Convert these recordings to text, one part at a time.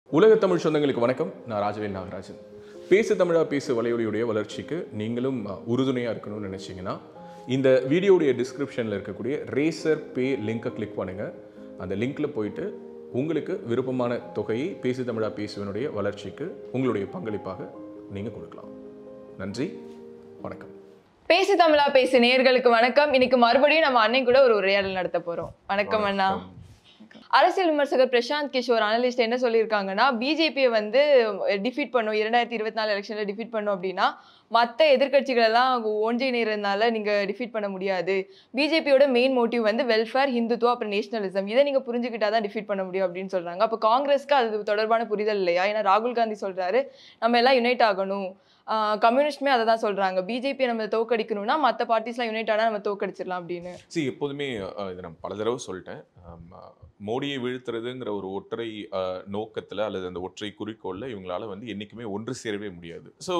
உலக தமிழ் சொந்தங்களுக்கு வணக்கம் நான் ராஜவேல் நாகராஜன் பேசு தமிழா பேசு வலையொலியுடைய வளர்ச்சிக்கு நீங்களும் அஹ், உறுதுணையா இருக்கணும்னு நினைச்சீங்கன்னா இந்த வீடியோடைய டிஸ்கிரிப்ஷனில் இருக்கக்கூடிய ரேசர் பே லிங்கை கிளிக் பண்ணுங்க அந்த லிங்க்ல போயிட்டு உங்களுக்கு விருப்பமான தொகையை பேசு தமிழா பேசுவனுடைய வளர்ச்சிக்கு உங்களுடைய பங்களிப்பாக நீங்கள் கொடுக்கலாம் நன்றி வணக்கம் பேசு தமிழா பேசு நேயர்களுக்கு வணக்கம் இன்னைக்கு மறுபடியும் நம்ம அண்ணன் கூட ஒரு உரையாடல் நடத்த போறோம் வணக்கம் அண்ணா அரசியல் விமர்சகர் பிரசாந்த் கிஷோர் அனலிஸ்ட் என்ன சொல்லியிருக்காங்கன்னா பிஜேபியை வந்து டிஃபீட் பண்ணும் இரண்டாயிரத்தி இருபத்தி நாலு எலெக்ஷனில் டிஃபீட் பண்ணும் அப்படின்னா மற்ற எதிர்க்கட்சிகள் எல்லாம் ஒன்றிணைறதுனால நீங்க டிஃபீட் பண்ண முடியாது பிஜேபியோட மெயின் மோட்டிவ் வந்து வெல்ஃபேர் ஹிந்துத்துவா அப்புறம் நேஷனலிசம் இதை நீங்க புரிஞ்சுக்கிட்டா தான் டிஃபீட் பண்ண முடியும் அப்படின்னு சொல்றாங்க அப்போ காங்கிரஸ்க்கு அது தொடர்பான புரிதல் இல்லையா ஏன்னா ராகுல் காந்தி சொல்றாரு நம்ம எல்லாம் யுனைட் ஆகணும் கம்யூனிஸ்டுமே அதை தான் சொல்றாங்க பிஜேபி நம்ம தோக்கடிக்கணும்னா மற்ற பார்ட்டிஸ்லாம் யுனைட் ஆனால் நம்ம தோக்கடிச்சிடலாம் அப்படின்னு சி எப்போதுமே அஹ், இதை நான் பல தடவை சொல்லிட்டேன் ஆம், அஹ், மோடியை வீழ்த்துறதுங்கிற ஒரு ஒற்றை அஹ், நோக்கத்துல அல்லது அந்த ஒற்றை குறிக்கோள்ல இவங்களால வந்து என்னைக்குமே ஒன்று சேரவே முடியாது ஸோ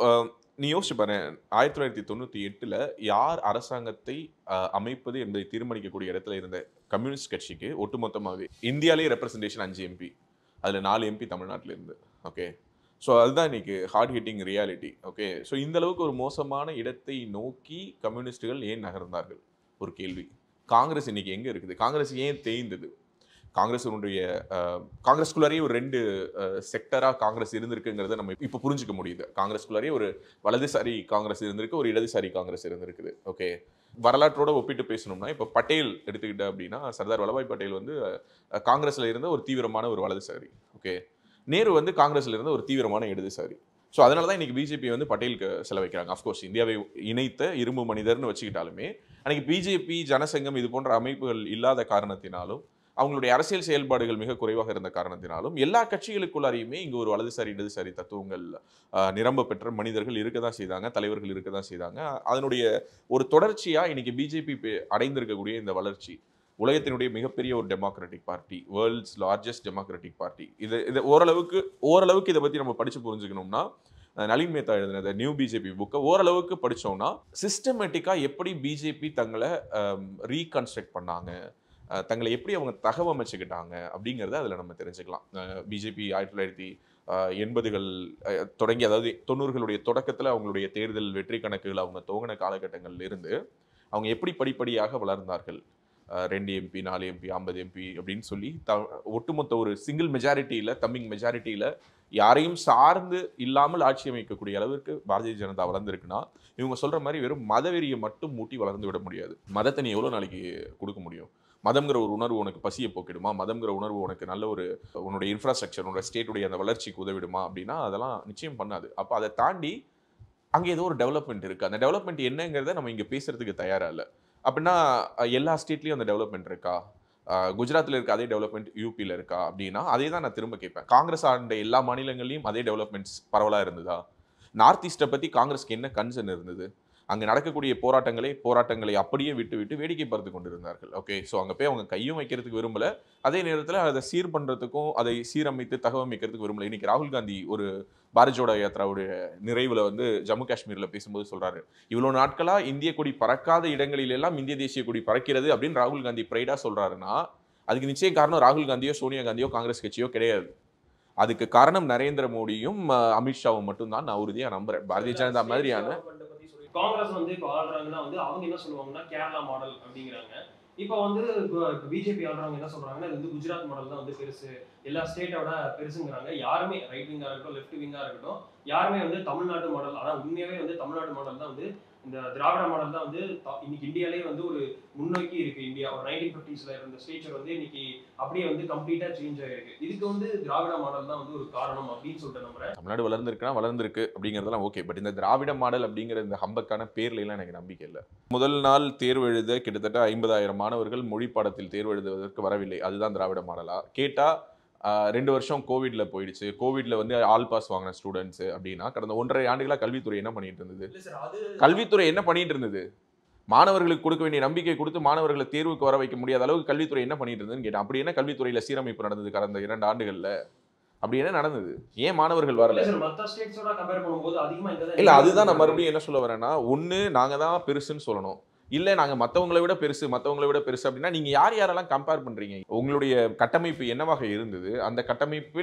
நீ யோசிச்சு பாரு ஆயிரத்தி தொள்ளாயிரத்தி தொண்ணூற்றி எட்டில் யார் அரசாங்கத்தை அஹ், அமைப்பது என்பதை தீர்மானிக்கக்கூடிய இடத்துல இருந்த கம்யூனிஸ்ட் கட்சிக்கு ஒட்டுமொத்தமாகவே இந்தியாவிலே ரெப்ரசன்டேஷன் அஞ்சு எம்பி அதில் நாலு எம்பி தமிழ்நாட்டில் இருந்து ஓகே ஸோ அதுதான் இன்னைக்கு hard hitting reality okay so இந்த அளவுக்கு ஒரு மோசமான இடத்தை நோக்கி கம்யூனிஸ்டுகள் ஏன் நகர்ந்தார்கள் ஒரு கேள்வி காங்கிரஸ் இன்னைக்கு எங்க இருக்குது காங்கிரஸ் ஏன் தேய்ந்தது காங்கிரஸினுடைய அஹ், காங்கிரஸ்குள்ளாரே ஒரு ரெண்டு செக்டரா காங்கிரஸ் இருந்திருக்குங்கிறத நம்ம இப்போ புரிஞ்சுக்க முடியுது காங்கிரஸ்குள்ளாரே ஒரு வலதுசாரி காங்கிரஸ் இருந்திருக்கு ஒரு இடதுசாரி காங்கிரஸ் இருந்திருக்குது ஓகே வரலாற்றோட ஒப்பிட்டு பேசணும்னா இப்போ பட்டேல் எடுத்துக்கிட்ட அப்படின்னா சர்தார் வல்லபாய் பட்டேல் வந்து அஹ், காங்கிரஸ்ல இருந்த ஒரு தீவிரமான ஒரு வலதுசாரி ஓகே நேரு வந்து காங்கிரஸ்ல இருந்த ஒரு தீவிரமான இடதுசாரி ஸோ அதனால தான் இன்னைக்கு பிஜேபி வந்து பட்டேலுக்கு செலவைக்கிறாங்க அஃப்கோர்ஸ் இந்தியாவை இணைத்த இரும்பு மனிதர்னு வச்சுக்கிட்டாலுமே அன்னைக்கு பிஜேபி ஜனசங்கம் இது போன்ற அமைப்புகள் இல்லாத காரணத்தினாலும் அவங்களுடைய அரசியல் செயல்பாடுகள் மிக குறைவாக இருந்த காரணத்தினாலும் எல்லா கட்சிகளுக்குள்ளாரையுமே இங்கே ஒரு வலதுசாரி இடதுசாரி தத்துவங்கள் ஆஹ், நிரம்ப பெற்ற மனிதர்கள் இருக்க தான் செய்தாங்க தலைவர்கள் இருக்க தான் செய்தாங்க அதனுடைய ஒரு தொடர்ச்சியாக இன்னைக்கு பிஜேபி அடைந்திருக்கக்கூடிய இந்த வளர்ச்சி உலகத்தினுடைய மிகப்பெரிய ஒரு democratic party world's largest democratic party இது இது ஓரளவுக்கு ஓரளவுக்கு இதை பற்றி நம்ம படித்து புரிஞ்சுக்கணும்னா அஹ் நளின் மேத்தா எழுதின நியூ பிஜேபி புக்கை ஓரளவுக்கு படிச்சோம்னா சிஸ்டமேட்டிக்காக எப்படி பிஜேபி தங்களை ரீகன்ஸ்ட்ரக்ட் பண்ணாங்க அஹ் தங்களை எப்படி அவங்க தகவமைச்சுக்கிட்டாங்க அப்படிங்கிறத அதில் நம்ம தெரிஞ்சுக்கலாம் பிஜேபி ஆயிரத்தி தொள்ளாயிரத்தி அஹ் எண்பதுகள் அஹ் தொடங்கி அதாவது தொண்ணூறுகளுடைய தொடக்கத்தில் அவங்களுடைய தேர்தல் வெற்றி கணக்குகள் அவங்க துவங்கின காலகட்டங்கள்ல இருந்து அவங்க எப்படி படிப்படியாக வளர்ந்தார்கள் அஹ் ரெண்டு எம்பி நாலு எம்பி ஐம்பது எம்பி அப்படின்னு சொல்லி த ஒட்டுமொத்த ஒரு சிங்கிள் மெஜாரிட்டியில் தம்மிங் மெஜாரிட்டியில் யாரையும் சார்ந்து இல்லாமல் ஆட்சி அமைக்கக்கூடிய அளவிற்கு பாரதிய ஜனதா வளர்ந்துருக்குன்னா இவங்க சொல்ற மாதிரி வெறும் மதவெறியை மட்டும் மூட்டி வளர்ந்து விட முடியாது மதத்தை நீ எவ்வளோ நாளைக்கு கொடுக்க முடியும் மதம்ங்கிற ஒரு உணர்வு உனக்கு பசியை போக்கிடுமா மதம்ங்கிற உணர்வு உனக்கு நல்ல ஒரு உன்னுடைய இன்ஃப்ராஸ்ட்ரக்சர் உன்னோட ஸ்டேட்டுடைய அந்த வளர்ச்சிக்கு உதவிடுமா அப்படின்னா அதெல்லாம் நிச்சயம் பண்ணாது அப்போ அதை தாண்டி அங்கே ஏதோ ஒரு டெவலப்மெண்ட் இருக்குது அந்த டெவலப்மெண்ட் என்னங்கிறத நம்ம இங்கே பேசுறதுக்கு தயாரா இல்லை அப்படின்னா அஹ், எல்லா ஸ்டேட்லேயும் அந்த டெவலப்மெண்ட் இருக்கா அஹ், குஜராத்தில் இருக்க அதே டெவலப்மெண்ட் யூபியில் இருக்கா அப்படின்னா அதே தான் நான் திரும்ப கேட்பேன் காங்கிரஸ் ஆண்ட எல்லா மாநிலங்கள்லையும் அதே டெவலப்மெண்ட்ஸ் பரவலாக இருந்ததா நார்த் ஈஸ்ட்டை பற்றி காங்கிரஸ்க்கு என்ன கன்சர்ன் இருந்தது அங்கே நடக்கக்கூடிய போராட்டங்களை போராட்டங்களை அப்படியே விட்டு விட்டு வேடிக்கை பார்த்து கொண்டிருந்தார்கள் ஓகே ஸோ அங்கே போய் அவங்க கையும் வைக்கிறதுக்கு விரும்பல அதே நேரத்தில் அதை சீர் பண்ணுறதுக்கும் அதை சீரமைத்து தகவமைக்கிறதுக்கு விரும்பல இன்னைக்கு ராகுல் காந்தி ஒரு பாரத் ஜோடோ யாத்ராவுடைய நிறைவில் வந்து ஜம்மு காஷ்மீரில் பேசும்போது சொல்றாரு இவ்வளோ நாட்களாக இந்திய கொடி பறக்காத இடங்களில் எல்லாம் இந்திய தேசிய கொடி பறக்கிறது அப்படின்னு ராகுல் காந்தி ப்ரைடாக சொல்றாருன்னா அதுக்கு நிச்சயம் காரணம் ராகுல் காந்தியோ சோனியா காந்தியோ காங்கிரஸ் கட்சியோ கிடையாது அதுக்கு காரணம் நரேந்திர மோடியும் அஹ், அமித்ஷாவும் மட்டும்தான் நான் உறுதியா நம்புறேன் பாரதிய ஜனதா மாதிரியான காங்கிரஸ் வந்து இப்போ ஆள்றாங்கன்னா வந்து அவங்க என்ன சொல்லுவாங்கன்னா கேரளா மாடல் அப்படிங்கிறாங்க இப்போ வந்து பிஜேபி ஆள்றவங்க என்ன சொல்றாங்கன்னா இது வந்து குஜராத் மாடல் தான் வந்து பெருசு எல்லா ஸ்டேட்டோட பெருசுங்கிறாங்க யாருமே ரைட் விங்கா இருக்கட்டும் லெஃப்ட் விங்கா இருக்கட்டும் யாருமே வந்து தமிழ்நாடு மாடல் ஆனா உண்மையாவே வந்து தமிழ்நாடு மாடல் தான் வந்து இந்த திராவிட மாடல் தான் வந்து த- இன்னைக்கு இந்தியாலே வந்து ஒரு முன்னோக்கி இருக்கு இந்தியா ஒரு நைன்டீன் ஃபிஃப்டிஸ்ல இருந்த ஸ்டேச்சர் வந்து இன்னைக்கு அப்படியே வந்து கம்ப்ளீட்டா சேஞ்ச் ஆயிருக்கு இதுக்கு வந்து திராவிட மாடல் தான் வந்து ஒரு காரணம் அப்படின்னு சொல்லிட்டு நம்புறேன் தமிழ்நாடு வளர்ந்துருக்குன்னா வளர்ந்துருக்கு அப்படிங்கிறதெல்லாம் ஓகே பட் இந்த திராவிட மாடல் அப்படிங்கிற இந்த ஹம்பக்கான பேர்ல எல்லாம் எனக்கு நம்பிக்கை இல்லை முதல் நாள் தேர்வு எழுத கிட்டத்தட்ட ஐம்பதாயிரம் மாணவர்கள் மொழி பாடத்தில் தேர்வு எழுதுவதற்கு வரவில்லை அதுதான் திராவிட மாடலா கேட்டா ஆஹ், ரெண்டு வருஷம் கோவிட்ல போயிடுச்சு கோவிட்ல வந்து ஆல் பாஸ் வாங்கின ஸ்டூடெண்ட்ஸ் அப்படின்னா கடந்த ஒன்றரை ஆண்டுகளா கல்வித்துறை என்ன பண்ணிட்டு இருந்தது இல்ல சார் அது கல்வித்துறை என்ன பண்ணிட்டு இருந்தது மாணவர்களுக்கு கொடுக்க வேண்டிய நம்பிக்கை கொடுத்து மாணவர்களை தேர்வுக்கு வர வைக்க முடியாத அளவுக்கு கல்வித்துறை என்ன பண்ணிட்டு இருந்ததுன்னு கேட்டேன் அப்படி என்ன கல்வித்துறையில சீரமைப்பு நடந்தது கடந்த இரண்டு ஆண்டுகள்ல அப்படி என்ன நடந்தது ஏன் மாணவர்கள் வரல இல்ல சார் மத்த ஸ்டேட்ஸோட கம்பேர் பண்ணும்போது அதிகமா இங்க தான் இல்ல அதுதான் நான் மறுபடியும் என்ன சொல்ல வரேன்னா ஒண்ணு நாங்க தான் பெருசுன்னு சொல்லணும் இல்ல நாங்க மத்தவங்களை விட பெருசு மத்தவங்களை விட பெருசு அப்படின்னா நீங்க யார் யாரெல்லாம் கம்பேர் பண்றீங்க உங்களுடைய கட்டமைப்பு என்னவாக இருந்தது அந்த கட்டமைப்பில்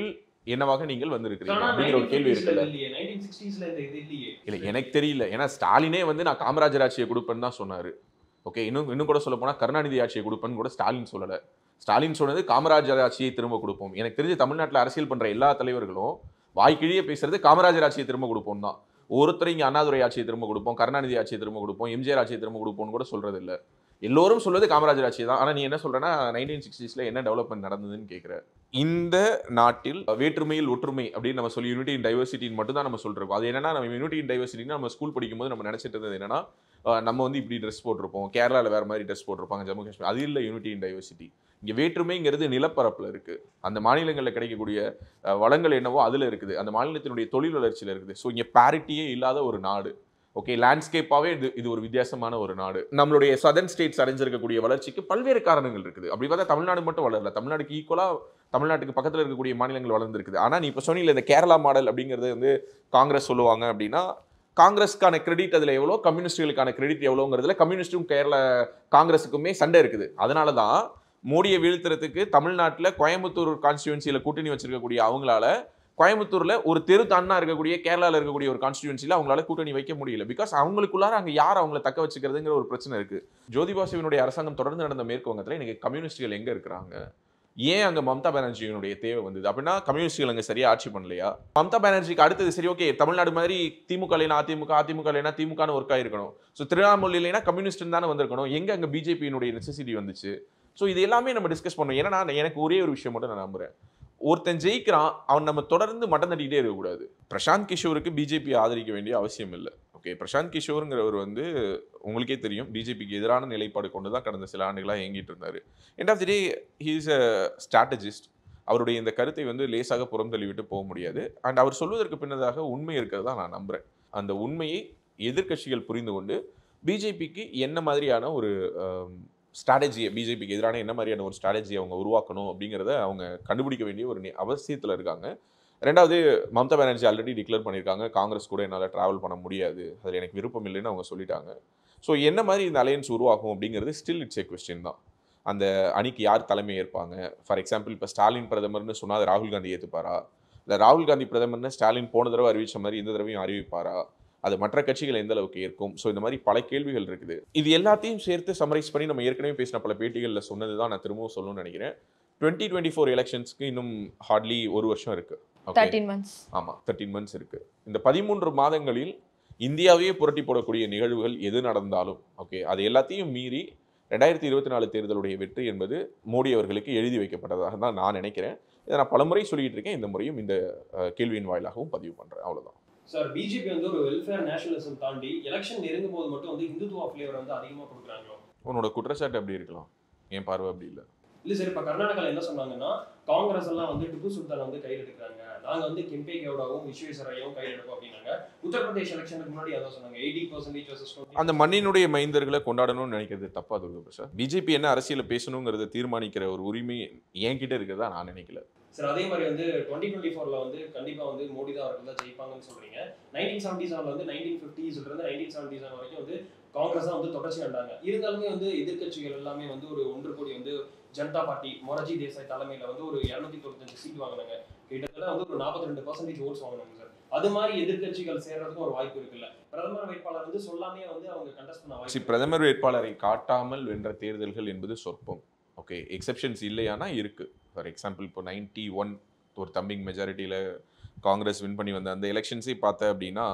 என்னவாக நீங்கள் வந்திருக்கிறீங்க ஆனா அப்படிங்கிற ஒரு கேள்வி 1950s ல இருக்குல்ல இல்லையே 1960s ல இந்த இது இல்லையே இல்ல எனக்கு தெரியல ஏன்னா ஸ்டாலினே வந்து நான் காமராஜர் ஆட்சியை கொடுப்பேன்னு தான் சொன்னாரு ஓகே இன்னும் இன்னும் கூட சொல்ல போனா கருணாநிதி ஆட்சியை கொடுப்பேன்னு கூட ஸ்டாலின் சொல்லல ஸ்டாலின் சொன்னது காமராஜர் ஆட்சியை திரும்ப கொடுப்போம் எனக்கு தெரிஞ்சு தமிழ்நாட்டில் அரசியல் பண்ற எல்லா தலைவர்களும் வாய்க்கிழியே பேசுறது காமராஜர் ஆட்சியை திரும்ப கொடுப்போம் தான் ஒருத்தர் இங்க அண்ணாதுரை ஆட்சியை திரும்ப கொடுப்போம் கருணாநிதி ஆட்சியை திரும்ப கொடுப்போம் எம்ஜிஆர் ஆட்சியை திரும்ப கொடுப்போம்னு கூட சொல்றது இல்ல எல்லோரும் சொல்வது காமராஜர் ஆட்சி தான் ஆனா நீ என்ன சொல்றேன்னா நைன்டீன் சிக்ஸ்டீஸ்ல என்ன டெவலப்மெண்ட் நடந்ததுன்னு கேட்குற இந்த நாட்டில் வேற்றுமையில் ஒற்றுமை அப்படின்னு நம்ம சொல்லி யூனிட்டி இன் டைவர்சிட்டின்னு மட்டும் தான் நம்ம சொல்றோம் அது என்னன்னா நம்ம யூனிட்டி இன் டைவர்சிட்டின்னு நம்ம ஸ்கூல் படிக்கும்போது நம்ம நினைச்சிட்டு இருந்தது என்னன்னா அஹ் நம்ம வந்து இப்படி ட்ரெஸ் போட்டிருப்போம் கேரளால வேற மாதிரி ட்ரெஸ் போட்டிருப்பாங்க ஜம்மு காஷ்மீர் அது இல்லை யூனிட்டி இன் டைவர்சிட்டி இங்க வேற்றுமைங்கிறது நிலப்பரப்புல இருக்கு அந்த மாநிலங்களில் கிடைக்கக்கூடிய அஹ், வளங்கள் என்னவோ அதுல இருக்குது அந்த மாநிலத்தினுடைய தொழில் வளர்ச்சியில இருக்குது ஸோ இங்க பேரிட்டியே இல்லாத ஒரு நாடு ஓகே லேண்ட்ஸ்கேப்பாவே இது இது ஒரு வித்தியாசமான ஒரு நாடு நம்மளுடைய சதர்ன் ஸ்டேட்ஸ் அடைஞ்சிருக்கக்கூடிய வளர்ச்சிக்கு பல்வேறு காரணங்கள் இருக்குது அப்படி பார்த்தா தமிழ்நாடு மட்டும் வளரல தமிழ்நாடுக்கு ஈக்குவலா தமிழ்நாட்டுக்கு பக்கத்துல இருக்கக்கூடிய மாநிலங்கள் வளர்ந்துருக்குது ஆனா நீ இப்போ சொன்னீங்க இந்த கேரளா மாடல் அப்படிங்கிறது வந்து காங்கிரஸ் சொல்லுவாங்க அப்படின்னா காங்கிரஸ்க்கான கிரெடிட் அதுல எவ்வளோ கம்யூனிஸ்டுகளுக்கான கிரெடிட் எவ்வளோங்கிறதுல கம்யூனிஸ்டும் கேரள காங்கிரஸுக்குமே சண்டை இருக்குது அதனால தான் மோடியை வீழ்த்துறதுக்கு தமிழ்நாட்டில் கோயம்புத்தூர் கான்ஸ்டியூன்சியில் கூட்டணி வச்சிருக்கக்கூடிய அவங்களால கோயம்புத்தூர்ல ஒரு தெரு தாண்டா இருக்கக்கூடிய கேரளால இருக்கக்கூடிய ஒரு கான்ஸ்டியூன்சில அவங்களால கூட்டணி வைக்க முடியல பிகாஸ் அவங்களுக்குள்ளார அங்க யார் அவங்கள தக்க வச்சுக்கிறதுங்கிற ஒரு பிரச்சனை இருக்கு ஜோதிபாசுவினுடைய அரசாங்கம் தொடர்ந்து நடந்த மேற்கு வங்கத்துல இன்னைக்கு கம்யூனிஸ்டுகள் எங்க இருக்கிறாங்க ஏன் அங்க மம்தா பானர்ஜியினுடைய தேவை வந்தது அப்படின்னா கம்யூனிஸ்டுகள் அங்க சரியா ஆட்சி பண்ணலையா மம்தா பானர்ஜிக்கு அடுத்தது சரி ஓகே தமிழ்நாடு மாதிரி திமுக இல்லைனா அதிமுக அதிமுக இல்லைனா திமுகன்னு ஒர்க் ஆயிருக்கணும் ஸோ திரிணாமுல் இல்லைனா கம்யூனிஸ்ட் தானே வந்திருக்கணும் எங்க அங்க பிஜேபியினுடைய நெசசிட்டி வந்துச்சு ஸோ இது எல்லாமே நம்ம டிஸ்கஸ் பண்ணோம் ஏன்னா நான் எனக்கு ஒரே ஒரு விஷயம் மட்டும் நான் நம்புறேன் ஒருத்தன் ஜெயிக்கிறான் அவன் நம்ம தொடர்ந்து மட்டம் தட்டிக்கிட்டே இருக்கக்கூடாது பிரசாந்த் கிஷோருக்கு பிஜேபி ஆதரிக்க வேண்டிய அவசியம் இல்லை ஓகே பிரசாந்த் கிஷோருங்கிறவர் வந்து உங்களுக்கே தெரியும் பிஜேபிக்கு எதிரான நிலைப்பாடு கொண்டு தான் கடந்த சில ஆண்டுகளாக இயங்கிட்டு இருந்தார் end of the day he's a strategist அவருடைய இந்த கருத்தை வந்து லேசாக புறம் தள்ளிவிட்டு போக முடியாது அண்ட் அவர் சொல்வதற்கு பின்னதாக உண்மை இருக்கிறதா நான் நம்புறேன் அந்த உண்மையை எதிர்க்கட்சிகள் புரிந்து கொண்டு பிஜேபிக்கு என்ன மாதிரியான ஒரு ஸ்ட்ராட்டஜியை பிஜேபிக்கு எதிரான என்ன மாதிரியான ஒரு ஸ்ட்ராட்டஜியை அவங்க உருவாக்கணும் அப்படிங்கிறத அவங்க கண்டுபிடிக்க வேண்டிய ஒரு நி- அவசியத்தில் இருக்காங்க ரெண்டாவது மம்தா பானர்ஜி ஆல்ரெடி டிக்ளேர் பண்ணியிருக்காங்க காங்கிரஸ் கூட என்னால் ட்ராவல் பண்ண முடியாது அதில் எனக்கு விருப்பம் இல்லைன்னு அவங்க சொல்லிட்டாங்க ஸோ என்ன மாதிரி இந்த அலையன்ஸ் உருவாகும் அப்படிங்கிறது ஸ்டில் இட்ஸ் ஏ கொஸ்டின் தான் அந்த அணிக்கு யார் தலைமை ஏற்பாங்க ஃபார் எக்ஸாம்பிள் இப்போ ஸ்டாலின் பிரதமர்னு சொன்னால் அது ராகுல் காந்தி ஏற்றுப்பாரா இல்லை ராகுல் காந்தி பிரதமர்னு ஸ்டாலின் போன தடவை அறிவிச்ச மாதிரி இந்த தடவையும் அறிவிப்பாரா அது மற்ற கட்சிகள் எந்த அளவுக்கு ஏற்கும் ஸோ இந்த மாதிரி பல கேள்விகள் இருக்குது இது எல்லாத்தையும் சேர்த்து சம்மரைஸ் பண்ணி நம்ம ஏற்கனவே பேசின பல பேட்டிகளில் சொன்னது தான் நான் திரும்பவும் சொல்லணும்னு நினைக்கிறேன் டுவெண்ட்டி டுவெண்ட்டி ஃபோர் எலெக்ஷன்ஸ்க்கு இன்னும் ஹார்ட்லி ஒரு வருஷம் இருக்கு ஓகே தேர்ட்டீன் மந்த்ஸ் ஆமாம் தேர்ட்டீன் மந்த்ஸ் இருக்கு இந்த பதிமூன்று மாதங்களில் இந்தியாவையே புரட்டி போடக்கூடிய நிகழ்வுகள் எது நடந்தாலும் ஓகே அது எல்லாத்தையும் மீறி ரெண்டாயிரத்தி இருபத்தி நாலு தேர்தலுடைய வெற்றி என்பது மோடி அவர்களுக்கு எழுதி வைக்கப்பட்டதாக தான் நான் நினைக்கிறேன் இதை நான் பலமுறை சொல்லிட்டு இருக்கேன் இந்த முறையும் இந்த அஹ், கேள்வியின் வாயிலாகவும் பதிவு பண்றேன் அவ்வளவுதான் சார் பிஜேபி வந்து ஒரு வெல்ஃபேர் நேஷனலிசம் தாண்டி எலெக்ஷன் நெருங்கும் போது மட்டும் வந்து இந்துத்துவா ஃபிளேவர் வந்து அதிகமா கொடுக்குறாங்களோ உன்னோட குற்றச்சாட்டு அப்படி இருக்கலாம் என் பார்வை அப்படி இல்லை இல்ல சார் இப்ப கர்நாடகால என்ன சொன்னாங்கன்னா காங்கிரஸ் எல்லாம் வந்து டிப்பு சுல்தான் வந்து கையில் எடுக்கிறாங்க நாங்க வந்து கெம்பே கவுடாவும் விஸ்வேஸ்வரையும் கையில் எடுப்போம் அப்படின்னாங்க உத்தரப்பிரதேஷ் எலெக்ஷனுக்கு முன்னாடி அதான் சொன்னாங்க எயிட்டி பர்சன்டேஜ் வர்சஸ் அந்த மண்ணினுடைய மைந்தர்களை கொண்டாடணும்னு நினைக்கிறது தப்பா துர்கா பிரசாத் பிஜேபி என்ன அரசியல பேசணுங்கிறத தீர்மானிக்கிற ஒரு உரிமை என்கிட்ட இருக்கிறதா நான் நினைக்கல சார் அதே மாதிரி வந்து டுவெண்ட்டி டுவெண்ட்டி ஃபோர்ல வந்து கண்டிப்பா வந்து மோடி தான் அவர்கள் தான் ஜெயிப்பாங்கன்னு சொல்றீங்க நைன்டீன் செவன்டி செவன்ல வந்து நைன்டீன் ஃபிஃப்டிஸ்ல இருந்து நைன்டீன் செவன்டி செவன் வரைக்கும் வந்து காங்கிரஸ் தான் வந்து தொடர்ச்சி கண்டாங்க இருந்தாலுமே வந்து எதிர்க்கட்சிகள் எல்லாமே வந்து ஒரு ஒன்று கோடி வந்து ஜனதா பார்ட்டி மொரஜி தேசாய் தலைமையில வந்து ஒரு இருநூத்தி தொண்ணூத்தஞ்சு சீட் வாங்கினாங்க கிட்டத்தட்ட வந்து ஒரு நாற்பத்தி ரெண்டு பர்சன்டேஜ் ஓட்ஸ் வாங்கினாங்க சார் அது மாதிரி எதிர்க்கட்சிகள் சேர்றதுக்கும் ஒரு வாய்ப்பு இருக்குல்ல பிரதமர் வேட்பாளர் வந்து சொல்லாமே வந்து அவங்க கண்டஸ்ட் பண்ண சி வாய்ப்பு பிரதமர் வேட்பாளரை காட்டாமல் வென்ற தேர்தல்கள் என்பது சொற்பம் ஓகே எக்ஸெப்ஷன்ஸ் இல்லையானா இருக்கு ஃபார் எக்ஸாம்பிள் இப்போ நைன்டி ஒன் ஒரு தம்பிங் மெஜாரிட்டியில் காங்கிரஸ் வின் பண்ணி வந்த அந்த எலெக்ஷன்ஸே பார்த்த அப்படின்னா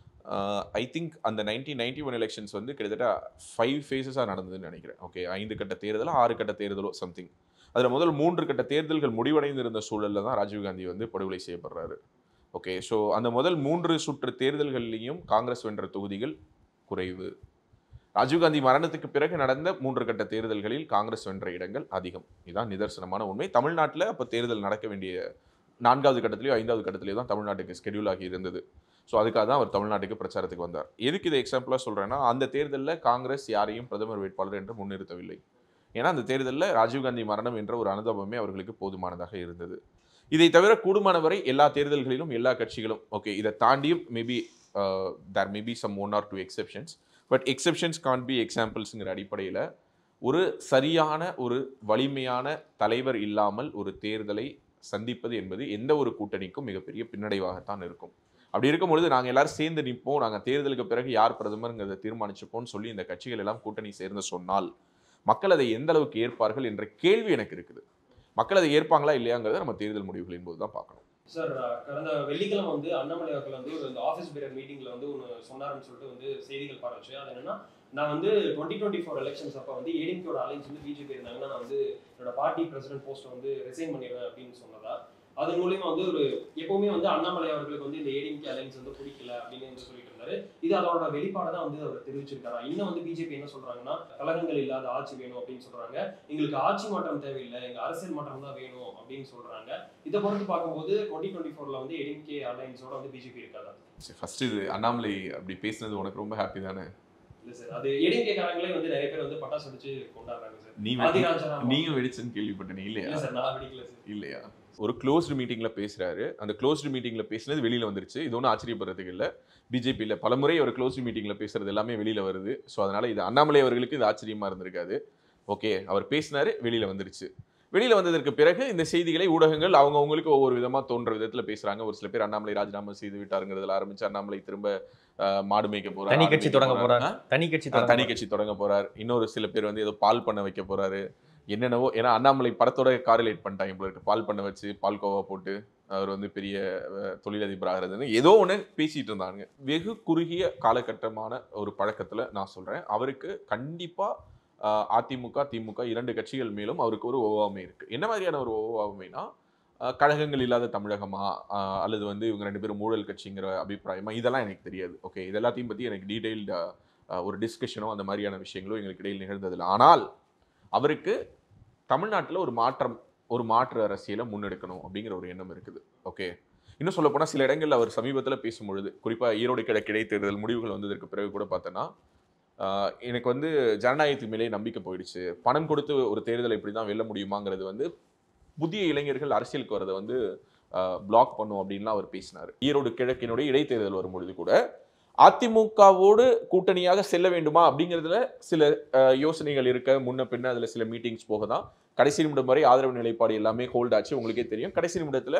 ஐ திங்க் அந்த நைன்டீன் நைன்டி ஒன் எலெக்ஷன்ஸ் வந்து கிட்டத்தட்ட ஃபைவ் ஃபேஸஸாக நடந்ததுன்னு நினைக்கிறேன் ஓகே ஐந்து கட்ட தேர்தலோ ஆறு கட்ட தேர்தலோ சம்திங் அதில் முதல் மூன்று கட்ட தேர்தல்கள் முடிவடைந்திருந்த சூழலில் தான் ராஜீவ்காந்தி வந்து படுகொலை செய்யப்படுறாரு ஓகே ஸோ அந்த முதல் மூன்று சுற்று தேர்தல்கள்லையும் காங்கிரஸ் வென்ற தொகுதிகள் குறைவு ராஜீவ்காந்தி மரணத்துக்கு பிறகு நடந்த மூன்று கட்ட தேர்தல்களில் காங்கிரஸ் வென்ற இடங்கள் அதிகம் இதுதான் நிதர்சனமான உண்மை தமிழ்நாட்டில் அப்போ தேர்தல் நடக்க வேண்டிய நான்காவது கட்டத்திலேயோ ஐந்தாவது கட்டத்திலேயோ தான் தமிழ்நாட்டுக்கு ஸ்கெடியூல் ஆகி இருந்தது ஸோ அதுக்காக தான் அவர் தமிழ்நாட்டுக்கு பிரச்சாரத்துக்கு வந்தார் எதுக்கு இதை எக்ஸாம்பிளாக சொல்கிறேன்னா அந்த தேர்தலில் காங்கிரஸ் யாரையும் பிரதமர் வேட்பாளர் என்று முன்னிறுத்தவில்லை ஏன்னா அந்த தேர்தலில் ராஜீவ்காந்தி மரணம் என்ற ஒரு அனுதாபமே அவர்களுக்கு போதுமானதாக இருந்தது இதை தவிர கூடுமானவரை எல்லா தேர்தல்களிலும் எல்லா கட்சிகளும் ஓகே இதை தாண்டியும் maybe there maybe some one or two exceptions but exceptions can be எக்ஸாம்பிள்ஸுங்கிற அடிப்படையில் ஒரு சரியான ஒரு வலிமையான தலைவர் இல்லாமல் ஒரு தேர்தலை சந்திப்பது என்பது எந்த ஒரு கூட்டணிக்கும் மிகப்பெரிய பின்னடைவாகத்தான் இருக்கும் அப்படி இருக்கும்பொழுது நாங்கள் எல்லாரும் சேர்ந்து நிற்போம் நாங்கள் தேர்தலுக்கு பிறகு யார் பிரதமருங்கிறத தீர்மானிச்சுப்போம்னு சொல்லி இந்த கட்சிகள் எல்லாம் கூட்டணி சேர்ந்து சொன்னால் மக்கள் அதை எந்த அளவுக்கு ஏற்பார்கள் என்ற கேள்வி எனக்கு இருக்குது மக்கள் அதை ஏற்பாங்களா இல்லையாங்கிறத நம்ம தேர்தல் முடிவுகளின் போது தான் பார்க்கணும் சார் கடந்த வெள்ளிக்கிழமை வந்து அண்ணாமலை அவர்கள் வந்து ஒரு இந்த ஆஃபீஸ் பேரர் மீட்டிங்ல வந்து ஒன்று சொன்னாருன்னு சொல்லிட்டு வந்து செய்திகள் பரவச்சு அது என்னன்னா நான் வந்து டுவெண்ட்டி டுவெண்ட்டி ஃபோர் எலெக்ஷன்ஸ் அப்போ வந்து ஏடிஎம்கேட அலைன்ஸ் வந்து பிஜேபி இருந்தாங்கன்னா நான் வந்து என்னோட பார்ட்டி பிரசிடென்ட் போஸ்ட்டை வந்து ரிசைன் பண்ணிடுவேன் அப்படின்னு சொன்னதா அதன் மூலியமா வந்து ஒரு எப்பவுமே வந்து அண்ணாமலை அவர்களுக்கு வந்து இந்த ஏடிஎம்கே அலைன்ஸ் வந்து பிடிக்கல அப்படின்னு வந்து சொல்லிட்டு இருந்தாரு இது அதோட வெளிப்பாடு தான் வந்து அவர் தெரிவிச்சிருக்காரா இன்னும் வந்து பிஜேபி என்ன சொல்றாங்கன்னா கலகங்கள் இல்லாத ஆட்சி வேணும் அப்படின்னு சொல்றாங்க எங்களுக்கு ஆட்சி மாற்றம் தேவையில்லை எங்க அரசியல் மாற்றம் தான் வேணும் அப்படின்னு சொல்றாங்க இதை பொறுத்து பார்க்கும்போது டுவெண்ட்டி டுவெண்ட்டி ஃபோர்ல வந்து ஏடிஎம்கே அலைன்ஸோட வந்து பிஜேபி இருக்காதா ஃபர்ஸ்ட் இது அண்ணாமலை அப்படி பேசுனது உனக்கு ரொம்ப ஹாப்பி தானே இல்ல சார் அது ஏடிஎம்கே காரங்களே வந்து நிறைய பேர் வந்து பட்டாசு வெடிச்சு கொண்டாடுறாங்க சார் நீ ஆதிராஜன் நீயும் வெடிச்சுன்னு கேள்விப்பட்டேன் இல்லையா இல்ல சார் நான் வெடிக்கல சார் இல்லையா ஒரு க்ளோஸ்டு மீட்டிங்ல பேசுறாரு அந்த க்ளோஸ்டு மீட்டிங்ல பேசினது வெளியில வந்துருச்சு இது ஒன்றும் ஆச்சரியப்படுறதுக்கு இல்லை பிஜேபியில் பலமுறை ஒரு க்ளோஸ்டு மீட்டிங்ல பேசுறது எல்லாமே வெளியில வருது ஸோ அதனால இது அண்ணாமலை அவர்களுக்கு இது ஆச்சரியமா இருந்திருக்காது ஓகே அவர் பேசினாரு வெளியில வந்துருச்சு வெளியில வந்ததற்கு பிறகு இந்த செய்திகளை ஊடகங்கள் அவங்கவுங்களுக்கு ஒவ்வொரு விதமா தோன்ற விதத்துல பேசுறாங்க ஒரு சில பேர் அண்ணாமலை ராஜினாமா செய்து விட்டாருங்கிறதுல ஆரம்பிச்சு அண்ணாமலை திரும்ப அஹ், மாடு மேய்க்க போறாரு தனி ஆடு கட்சி மேய்க்க தொடங்க போறாரு. போறார் தனி கட்சி ஆ, தொடங்க தனி கட்சி தொடங்க போறார் இன்னொரு சில பேர் வந்து ஏதோ பால் பண்ண வைக்க போறாரு என்னென்னவோ ஏன்னா அண்ணாமலை படத்தோட காரிலேட் பண்ணிட்டாங்க போல இருக்கு பால் பண்ண வச்சு பால் கோவா போட்டு அவர் வந்து பெரிய அஹ், தொழிலதிபர் ஆகிறதுன்னு ஏதோ ஒன்று பேசிட்டு இருந்தாங்க வெகு குறுகிய காலகட்டமான ஒரு பழக்கத்துல நான் சொல்றேன் அவருக்கு கண்டிப்பா அஹ், அதிமுக திமுக இரண்டு கட்சிகள் மேலும் அவருக்கு ஒரு ஓவாமை இருக்கு என்ன மாதிரியான ஒரு ஓவாமைனா அஹ், கழகங்கள் இல்லாத தமிழகமா அஹ், அல்லது வந்து இவங்க ரெண்டு பேரும் ஊழல் கட்சிங்கிற அபிப்பிராயமா இதெல்லாம் எனக்கு தெரியாது ஓகே இது எல்லாத்தையும் பத்தி எனக்கு டீடைல்டு ஒரு டிஸ்கஷனோ அந்த மாதிரியான விஷயங்களோ எங்களுக்கு இடையில் நிகழ்ந்ததில்லை ஆனால் அவருக்கு தமிழ்நாட்டில் ஒரு மாற்றம் ஒரு மாற்று அரசியலை முன்னெடுக்கணும் அப்படிங்கிற ஒரு எண்ணம் இருக்குது ஓகே இன்னும் சொல்ல போனால் சில இடங்கள்ல அவர் சமீபத்தில் பேசும்பொழுது குறிப்பாக ஈரோடு கிழக்கு இடைத்தேர்தல் முடிவுகள் வந்ததற்கு பிறகு கூட பார்த்தோன்னா ஆஹ், எனக்கு வந்து ஜனநாயகத்துக்கு மேலே நம்பிக்கை போயிடுச்சு பணம் கொடுத்து ஒரு தேர்தலை இப்படி தான் வெல்ல முடியுமாங்கிறது வந்து புதிய இளைஞர்கள் அரசியலுக்கு வரதை வந்து பிளாக் பண்ணும் அப்படின்லாம் அவர் பேசினார் ஈரோடு கிழக்கினுடைய இடைத்தேர்தல் வரும்பொழுது கூட அதிமுகவோடு கூட்டணியாக செல்ல வேண்டுமா அப்படிங்கிறதுல சில அஹ், யோசனைகள் இருக்க முன்ன பின்ன அதில் சில மீட்டிங்ஸ் போக தான் கடைசி நிமிடம் வரை ஆதரவு நிலைப்பாடு எல்லாமே ஹோல்ட் ஆச்சு உங்களுக்கே தெரியும் கடைசி நிமிடத்தில்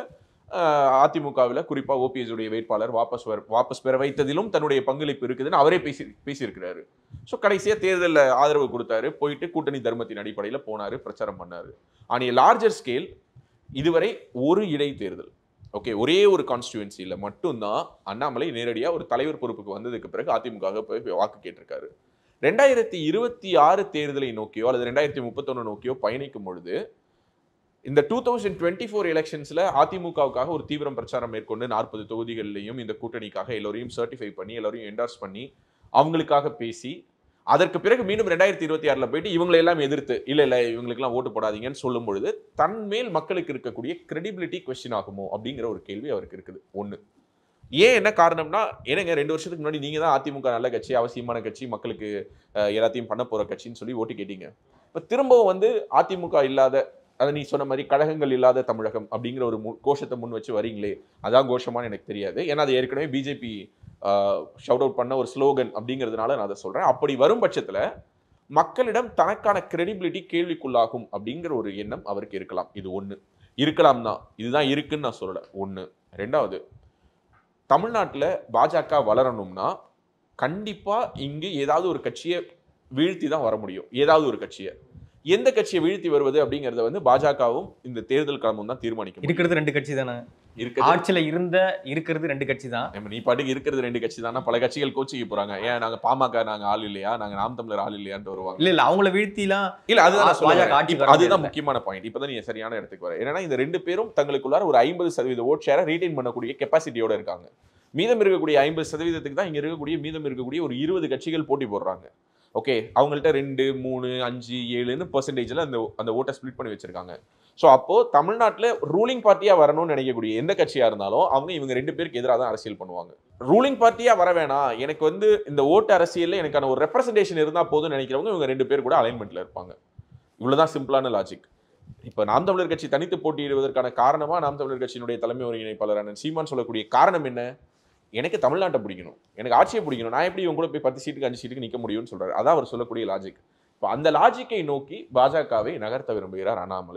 அதிமுகவில் குறிப்பாக ஓபிஎஸ் உடைய வேட்பாளர் வாபஸ் வர வாபஸ் பெற வைத்ததிலும் தன்னுடைய பங்களிப்பு இருக்குதுன்னு அவரே பேசி பேசியிருக்கிறாரு ஸோ கடைசியாக தேர்தலில் ஆதரவு கொடுத்தாரு போயிட்டு கூட்டணி தர்மத்தின் அடிப்படையில் போனார் பிரச்சாரம் பண்ணார் ஆன் லார்ஜர் ஸ்கேல் இதுவரை ஒரு இடைத்தேர்தல் ஓகே ஒரே ஒரு கான்ஸ்டியூவன்சியில் மட்டும்தான் அண்ணாமலை நேரடியாக ஒரு தலைவர் பொறுப்புக்கு வந்ததுக்கு பிறகு அதிமுக போய் வாக்கு கேட்டிருக்காரு ரெண்டாயிரத்தி இருபத்தி ஆறு தேர்தலை நோக்கியோ அல்லது ரெண்டாயிரத்தி முப்பத்தொன்னு நோக்கியோ பயணிக்கும் பொழுது இந்த டூ தௌசண்ட் டுவெண்ட்டி ஃபோர் எலெக்ஷன்ஸில் அதிமுகவுக்காக ஒரு தீவிரம் பிரச்சாரம் மேற்கொண்டு நாற்பது தொகுதிகளிலையும் இந்த கூட்டணிக்காக எல்லோரையும் சர்டிஃபை பண்ணி எல்லோரையும் என்டார்ஸ் பண்ணி அவங்களுக்காக பேசி அதற்கு பிறகு மீண்டும் ரெண்டாயிரத்தி இருபத்தி ஆறில் போயிட்டு இவங்களை எல்லாம் எதிர்த்து இல்லை இல்லை இவங்களுக்கெல்லாம் ஓட்டு போடாதீங்கன்னு சொல்லும் பொழுது தன் மேல் மக்களுக்கு இருக்கக்கூடிய கிரெடிபிலிட்டி கொஸ்டின் ஆகுமோ அப்படிங்கிற ஒரு கேள்வி அவருக்கு இருக்குது ஒன்று ஏன் என்ன காரணம்னா ஏனங்க ரெண்டு வருஷத்துக்கு முன்னாடி நீங்கள் தான் அதிமுக நல்ல கட்சி அவசியமான கட்சி மக்களுக்கு அஹ், எல்லாத்தையும் பண்ண போகிற கட்சின்னு சொல்லி ஓட்டு கேட்டீங்க இப்போ திரும்பவும் வந்து அதிமுக இல்லாத அதை நீ சொன்ன மாதிரி கழகங்கள் இல்லாத தமிழகம் அப்படிங்கிற ஒரு மு கோஷத்தை முன் வச்சு வரீங்களே அதான் கோஷமான்னு எனக்கு தெரியாது ஏன்னா அது ஏற்கனவே பிஜேபி ஷவுட் அவுட் பண்ண ஒரு ஸ்லோகன் அப்படிங்கிறதுனால நான் அதை சொல்கிறேன் அப்படி வரும் பட்சத்தில் மக்களிடம் தனக்கான கிரெடிபிலிட்டி கேள்விக்குள்ளாகும் அப்படிங்கிற ஒரு எண்ணம் அவருக்கு இருக்கலாம் இது ஒன்று இருக்கலாம் தான் இதுதான் இருக்குன்னு நான் சொல்லலை ஒன்று ரெண்டாவது தமிழ்நாட்டில் பாஜக வளரணும்னா கண்டிப்பாக இங்கு ஏதாவது ஒரு கட்சியை வீழ்த்தி தான் வர முடியும் ஏதாவது ஒரு கட்சியை எந்த கட்சியை வீழ்த்தி வருவது அப்படிங்கறத வந்து பாஜகவும் இந்த தேர்தல் களமும் தான் தீர்மானிக்க முடியும். இருக்கிறது ரெண்டு கட்சி தானே இருக்கிறது ஆட்சியில இருந்த இருக்கிறது ரெண்டு கட்சி தான் நம்ம நீ பாட்டுக்கு இருக்கிறது ரெண்டு கட்சி தானே பல கட்சிகள் கோச்சிக்கு போறாங்க ஏன் நாங்க பாமக நாங்க ஆள் இல்லையா நாங்க நாம் தமிழர் ஆள் இல்லையான்ட்டு வருவாங்க இல்ல இல்ல அவங்கள வீழ்த்திலாம் இல்ல அதுதான் நான் சொல்ல பாஜக வரேன். ஆட்சி இப்ப வர அதுதான் முடியல. முக்கியமான பாயிண்ட் இப்பதான் நீங்க சரியான இடத்துக்கு வர ஏன்னா இந்த ரெண்டு பேரும் தங்களுக்குள்ளார ஒரு ஐம்பது சதவீத ஓட் ஷேரை ரீடைன் பண்ணக்கூடிய கெப்பாசிட்டியோட இருக்காங்க மீதம் இருக்கக்கூடிய ஐம்பது சதவீதத்துக்கு தான் இங்க இருக்கக்கூடிய மீதம் இருக்கக்கூடிய ஒரு இருபது கட்சிகள் போட்டி போடுறாங்க ஓகே அவங்கள்ட்ட ரெண்டு மூணு அஞ்சு ஏழுன்னு பெர்சன்டேஜில் அந்த அந்த ஓட்டை ஸ்ப்ளிட் பண்ணி வச்சிருக்காங்க ஸோ அப்போ தமிழ்நாட்டில் ரூலிங் பார்ட்டியா வரணும்னு நினைக்கக்கூடிய எந்த கட்சியா இருந்தாலும் அவங்க இவங்க ரெண்டு பேருக்கு எதிராக தான் அரசியல் பண்ணுவாங்க ரூலிங் பார்ட்டியா வர வேணாம் எனக்கு வந்து இந்த ஓட்டு அரசியல்ல எனக்கான ஒரு ரெப்ரசன்டேஷன் இருந்தா போதும்னு நினைக்கிறவங்க இவங்க ரெண்டு பேர் கூட அலைன்மெண்ட்ல இருப்பாங்க இவ்வளவுதான் சிம்பிளான லாஜிக் இப்போ நாம் தமிழர் கட்சி தனித்து போட்டியிடுவதற்கான காரணமா நாம் தமிழர் கட்சியினுடைய தலைமை ஒருங்கிணைப்பாளரான சீமான் சொல்லக்கூடிய காரணம் என்ன எனக்கு தமிழ்நாட்டை பிடிக்கணும் எனக்கு ஆட்சியை பிடிக்கணும் நான் எப்படி இவங்க கூட போய் பத்து சீட்டுக்கு அஞ்சு சீட்டுக்கு நிற்க முடியும்னு சொல்றாரு அதான் அவர் சொல்லக்கூடிய லாஜிக் இப்போ அந்த லாஜிக்கை நோக்கி பாஜகவை நகர்த்த விரும்புகிறார் அண்ணாமலை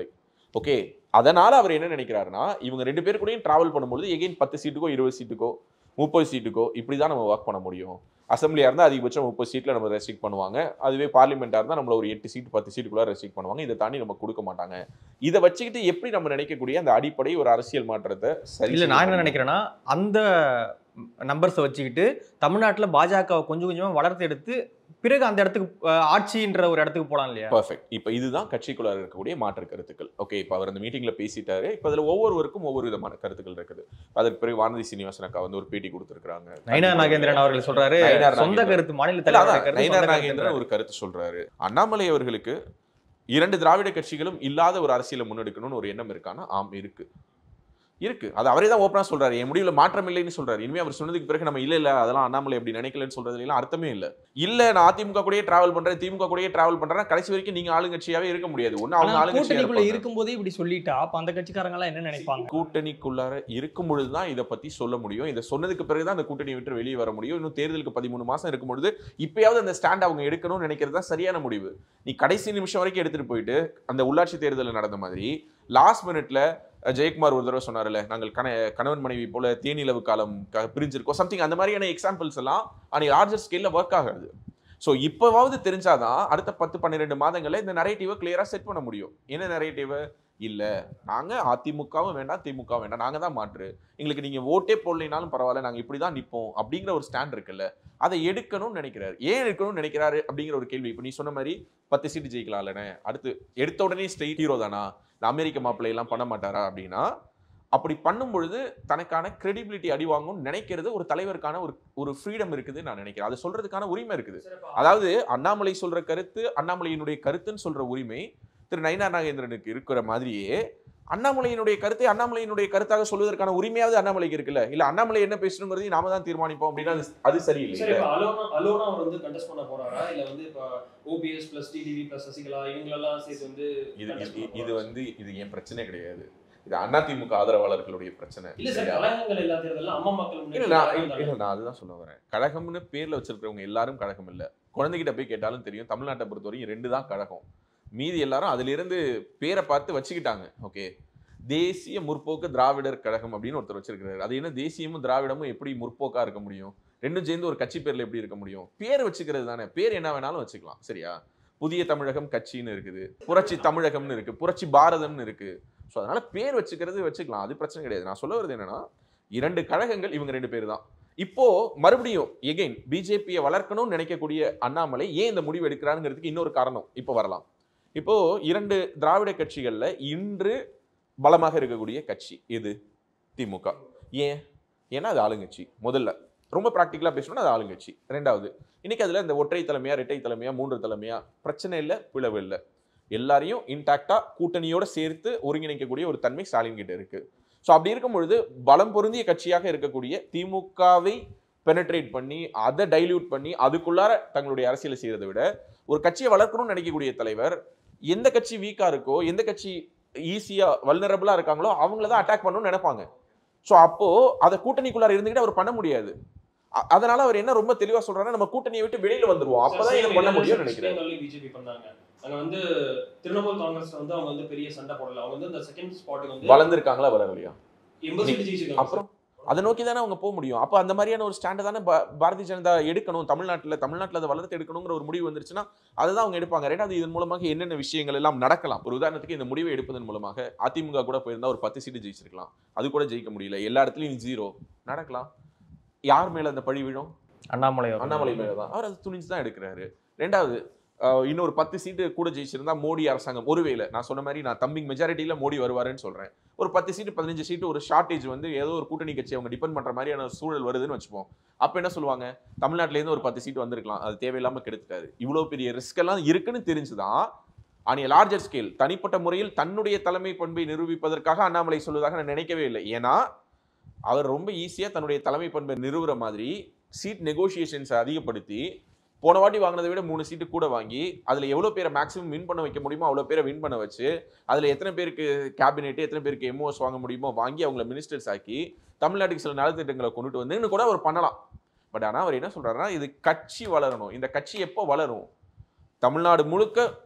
ஓகே அதனால அவர் என்ன நினைக்கிறாருன்னா இவங்க ரெண்டு பேர் கூடயும் டிராவல் பண்ணும்பொழுது எகைன் பத்து சீட்டுக்கோ இருபது சீட்டுக்கோ முப்பது சீட்டுக்கோ இப்படி தான் நம்ம ஒர்க் பண்ண முடியும் அசம்பிளியாக இருந்தால் அதிகபட்சம் முப்பது சீட்டில் நம்ம ரெஸ்ட்ரிக்ட் பண்ணுவாங்க அதுவே பார்லிமெண்ட்டாக இருந்தால் நம்மள ஒரு எட்டு சீட் பத்து சீட்டுக்குள்ள ரெஸ்ட்ரிக்ட் பண்ணுவாங்க இதை தாண்டி நம்ம கொடுக்க மாட்டாங்க இதை வச்சுக்கிட்டு எப்படி நம்ம நினைக்கக்கூடிய அந்த அடிப்படை ஒரு அரசியல் மாற்றத்தை சரி இல்ல செய்ய நான் என்ன முடியும்? நினைக்கிறேன்னா அந்த நம்பர்ஸை வச்சுக்கிட்டு தமிழ்நாட்டுல பாஜகவை கொஞ்சம் கொஞ்சமா வளர்த்து எடுத்து பிறகு அந்த இடத்துக்கு அஹ், ஆட்சின்ற ஒரு இடத்துக்கு போலாம் இல்லையா பர்ஃபெக்ட் இப்போ இதுதான் கட்சிக்குள்ள இருக்கக்கூடிய மாற்று கருத்துக்கள் ஓகே இப்போ அவர் அந்த மீட்டிங்ல பேசிட்டாரு இப்போ அதில் ஒவ்வொருவருக்கும் ஒவ்வொரு விதமான கருத்துக்கள் இருக்குது அதற்கு பிறகு வானதி சீனிவாசன் அக்கா வந்து ஒரு பேட்டி கொடுத்துருக்காங்க நயினா நாகேந்திரன் அவர்கள் சொல்றாரு நயினார் சொந்த நாகேந்திரன். கருத்து மாநில இல்ல, தலைவர் அதான், கருத்து நயினார் சொந்த நாகேந்திரன் கருத்துன்றாரு. ஒரு கருத்து சொல்றாரு அண்ணாமலை அவர்களுக்கு இரண்டு திராவிட கட்சிகளும் இல்லாத ஒரு அரசியலை முன்னெடுக்கணும்னு ஒரு எண்ணம் இருக்கானா ஆம் இருக்கு இருக்கு அது அவரே தான் ஓப்பனா சொல்றாரு என் முடிவுல மாற்றம் இல்லைன்னு சொல்றாரு இனிமே அவர் சொன்னதுக்கு பிறகு நம்ம இல்ல இல்ல அதெல்லாம் அண்ணாமலை அப்படி நினைக்கலன்னு சொல்றதுல எல்லாம் அர்த்தமே இல்ல இல்ல நான் அதிமுக கூடயே டிராவல் பண்றேன் திமுக கூடயே டிராவல் பண்றேன் கடைசி வரைக்கும் நீங்க ஆளுங்கட்சியாவே இருக்க முடியாது ஒண்ணு அவங்க ஆனா ஆளுங்கட்சியா கூட்டணிக்குள்ள இருப்பாங்க. இருக்கும்போதே இப்படி சொல்லிட்டா அப்ப அந்த கட்சிக்காரங்க எல்லாம் என்ன நினைப்பாங்க கூட்டணிக்குள்ளார இருக்கும் பொழுது தான் இதை பத்தி சொல்ல முடியும் இதை சொன்னதுக்கு பிறகு தான் அந்த கூட்டணியை விட்டு வெளியே வர முடியும் இன்னும் தேர்தலுக்கு பதிமூணு மாசம் இருக்கும் பொழுது இப்பயாவது அந்த ஸ்டாண்ட் அவங்க எடுக்கணும்னு நினைக்கிறது தான் சரியான முடிவு நீ கடைசி நிமிஷம் வரைக்கும் எடுத்துட்டு போயிட்டு அந்த உள்ளாட்சி தேர்தலில் நடந்த மாதிரி லாஸ்ட் மினிட்ல ஜெயக்குமார் ஒரு தடவை சொன்னார்ல நாங்கள் கண கணவன் மனைவி போல தேனிலவு காலம் க- பிரிஞ்சிருக்கோம் சம்திங் அந்த மாதிரியான எக்ஸாம்பிள்ஸ் எல்லாம் அன்னைக்கு லார்ஜர் ஸ்கேல்ல ஒர்க் ஆகாது ஸோ இப்போவாவது தெரிஞ்சாதான் அடுத்த பத்து பன்னிரெண்டு மாதங்களில் இந்த நரேட்டிவை கிளியரா செட் பண்ண முடியும் என்ன நரேட்டிவ் இல்ல நாங்க அதிமுகவும் வேண்டாம் திமுக வேண்டாம் நாங்க தான் மாற்று எங்களுக்கு நீங்க ஓட்டே போடலைனாலும் பரவாயில்ல நாங்க இப்படி தான் நிப்போம் அப்படிங்கிற ஒரு ஸ்டாண்ட் இருக்குல்ல அதை எடுக்கணும்னு நினைக்கிறாரு ஏன் எடுக்கணும்னு நினைக்கிறாரு அப்படிங்கிற ஒரு கேள்வி இப்போ நீ சொன்ன மாதிரி பத்து சீட்டு ஜெயிக்கலாம்லண்ணே அடுத்து எடுத்த உடனே ஸ்ட்ரெயிட் ஹீரோ தானா இந்த அமெரிக்க மாப்பிள்ளை எல்லாம் பண்ண மாட்டாரா அப்படின்னா அப்படி பண்ணும் பொழுது தனக்கான கிரெடிபிலிட்டி அடி வாங்கும்னு நினைக்கிறது ஒரு தலைவருக்கான ஒரு ஒரு ஃப்ரீடம் இருக்குது நான் நினைக்கிறேன் அதை சொல்றதுக்கான உரிமை இருக்குது அதாவது அண்ணாமலை சொல்ற கருத்து அண்ணாமலையினுடைய கருத்துன்னு சொல்ற உரிமை திரு நயினார் நாகேந்திரனுக்கு இருக்கிற மாதிரியே அண்ணாமலையினுடைய கருத்தை அண்ணாமலையினுடைய கருத்தாக சொல்வதற்கான உரிமையாவது அண்ணாமலைக்கு இருக்குல்ல இல்ல அண்ணாமலை என்ன பேசணுங்கிறதையும் நாம தான் தீர்மானிப்போம் அப்படின்னா அது- அது சரி சரியில்லை இப்ப அலோனா அலோனா அவர் வந்து கண்டெஸ்ட் பண்ண போறாரா இல்ல வந்து இப்ப OPS plus TTV plus Sasikala இவங்களெல்லாம் சேர்த்து வந்து இது contest இது- பண்ண இது போறாரா? வந்து இது என் பிரச்சனை கிடையாது இது அதிமுக ஆதரவாளர்களுடைய பிரச்சனை இல்ல சார் சரியா? கழகங்கள் எல்லா தேர்தலும் அம்மா மக்கள் இல்ல முன்னேற்ற நான் கழகம் இல்ல, தானே. இல்ல நான் அதுதான் சொல்ல வரேன் கழகம்னு பேர்ல வச்சிருக்கிறவங்க எல்லாரும் கழகம் இல்ல குழந்தைகிட்ட போய் கேட்டாலும் தெரியும் தமிழ்நாட்டை பொறுத்தவரைக்கும் ரெண்டு தான் கழகம் மீதி எல்லாரும் அதுல இருந்து பேரை பார்த்து வச்சுக்கிட்டாங்க ஓகே தேசிய முற்போக்கு திராவிடர் கழகம் அப்படின்னு ஒருத்தர் வச்சிருக்கிறாரு அது என்ன தேசியமும் திராவிடமும் எப்படி முற்போக்கா இருக்க முடியும் ரெண்டும் சேர்ந்து ஒரு கட்சி பேர்ல எப்படி இருக்க முடியும் பேர் வச்சுக்கிறது தானே பேர் என்ன வேணாலும் வச்சுக்கலாம் சரியா புதிய தமிழகம் கட்சின்னு இருக்குது புரட்சி தமிழகம்னு இருக்கு புரட்சி பாரதம்னு இருக்கு ஸோ அதனால பேர் வச்சுக்கிறது வச்சுக்கலாம் அது பிரச்சனை கிடையாது நான் சொல்ல வருது என்னன்னா இரண்டு கழகங்கள் இவங்க ரெண்டு பேர் தான் இப்போ மறுபடியும் எகைன் பிஜேபியை வளர்க்கணும்னு நினைக்கக்கூடிய அண்ணாமலை ஏன் இந்த முடிவு எடுக்கிறாருங்கிறதுக்கு இன்னொரு காரணம் இப்போ வரலாம் இப்போ இரண்டு திராவிட கட்சிகள்ல இன்று பலமாக இருக்கக்கூடிய கட்சி எது திமுக ஏன் ஏன்னா அது ஆளுங்கட்சி முதல்ல ரொம்ப ப்ராக்டிக்கலாக பேசணும்னா அது ஆளுங்கட்சி ரெண்டாவது இன்னைக்கு அதில் இந்த ஒற்றை தலைமையா இரட்டை தலைமையா மூன்று தலைமையா பிரச்சனை இல்லை பிளவு இல்லை எல்லாரையும் இன்டாக்டா கூட்டணியோட சேர்த்து ஒருங்கிணைக்கக்கூடிய ஒரு தன்மை ஸ்டாலின் கிட்ட இருக்கு ஸோ அப்படி இருக்கும் பொழுது பலம் பொருந்திய கட்சியாக இருக்கக்கூடிய திமுகவை பெனட்ரேட் பண்ணி அதை டைல்யூட் பண்ணி அதுக்குள்ளார தங்களுடைய அரசியலை செய்யறதை விட ஒரு கட்சியை வளர்க்கணும்னு நினைக்கக்கூடிய தலைவர் எந்த கட்சி வீக்கா இருக்கோ எந்த கட்சி ஈஸியா வல்னரபிளா இருக்காங்களோ அவங்கள தான் அட்டாக் பண்ணணும்னு நினைப்பாங்க ஸோ அப்போ அதை கூட்டணிக்குள்ளார இருந்துகிட்டு அவர் பண்ண முடியாது அ- அதனால அவர் என்ன ரொம்ப தெளிவா சொல்றாருன்னா நம்ம கூட்டணியை விட்டு வெளியில வந்துருவோம் அப்பதான் இதை பண்ண முடியும்னு நினைக்கிறேன் பிஜேபி பண்ணாங்க அங்க வந்து திரிணாமுல் காங்கிரஸ் வந்து அவங்க வந்து பெரிய சண்டை போடல அவங்க வந்து அந்த செகண்ட் ஸ்பாட்டுக்கு வந்து வளர்ந்துருக்காங்களா வளரலையா எண்பது சீட்டு ஜெயிச்சிருக்காங்க அப்புறம் அதை நோக்கி தானே அவங்க போக முடியும் அப்போ அந்த மாதிரியான ஒரு ஸ்டாண்டை தானே பா- பாரதிய ஜனதா எடுக்கணும் தமிழ்நாட்டில் தமிழ்நாட்டில் அதை வளர்த்து எடுக்கணுங்கிற ஒரு முடிவு வந்துருச்சுன்னா அதை தான் அவங்க எடுப்பாங்க ரெண்டாவது இதன் மூலமாக என்னென்ன விஷயங்கள் எல்லாம் நடக்கலாம் ஒரு உதாரணத்துக்கு இந்த முடிவை எடுப்பதன் மூலமாக அதிமுக கூட போயிருந்தா ஒரு பத்து சீட்டு ஜெயிச்சிருக்கலாம் அது கூட ஜெயிக்க முடியல எல்லா இடத்துலையும் ஜீரோ நடக்கலாம் யார் மேல அந்த பழி விழும் அண்ணாமலை அவர்கள். அண்ணாமலை மேல தான் அவர் அது துணிஞ்சு தான் எடுக்கிறாரு ரெண்டாவது அஹ், இன்னொரு பத்து சீட்டு கூட ஜெயிச்சிருந்தா மோடி அரசாங்கம் ஒருவேளை நான் சொன்ன மாதிரி நான் தம்பிங் மெஜாரிட்டியில மோடி வருவாருன்னு சொல்றேன் ஒரு பத்து சீட்டு பதினஞ்சு சீட்டு ஒரு ஷார்ட்டேஜ் வந்து ஏதோ ஒரு கூட்டணி கட்சி அவங்க டிபெண்ட் பண்ற மாதிரியான ஒரு சூழல் வருதுன்னு வச்சுப்போம் அப்ப என்ன சொல்லுவாங்க தமிழ்நாட்டுல இருந்து ஒரு பத்து சீட் வந்திருக்கலாம் அது தேவையில்லாம கெடுத்துட்டாரு இவ்வளவு பெரிய ரிஸ்க் எல்லாம் இருக்குன்னு தெரிஞ்சுதான் ஆன் லார்ஜர் ஸ்கேல் தனிப்பட்ட முறையில் தன்னுடைய தலைமை பண்பை நிரூபிப்பதற்காக அண்ணாமலை சொல்வதாக நான் நினைக்கவே இல்லை ஏன்னா அவர் ரொம்ப ஈஸியா தன்னுடைய தலைமை பண்பை நிறுவுற மாதிரி சீட் நெகோசியேஷன்ஸை அதிகப்படுத்தி போன வாட்டி வாங்கினதை விட மூணு சீட்டு கூட வாங்கி அதுல எவ்வளவு பேரை மேக்ஸிமம் வின் பண்ண வைக்க முடியுமோ அவ்வளவு பேரை வின் பண்ண வச்சு அதுல எத்தனை பேருக்கு கேபினெட் எத்தனை பேருக்கு எம்ஓஎஸ் வாங்க முடியுமோ வாங்கி அவங்கள மினிஸ்டர்ஸ் ஆக்கி தமிழ்நாட்டுக்கு சில நலத்திட்டங்களை கொண்டுட்டு வந்துன்னு கூட அவர் பண்ணலாம் பட் ஆனா அவர் என்ன சொல்றாருன்னா இது கட்சி வளரணும் இந்த கட்சி எப்போ வளரும் தமிழ்நாடு முழுக்க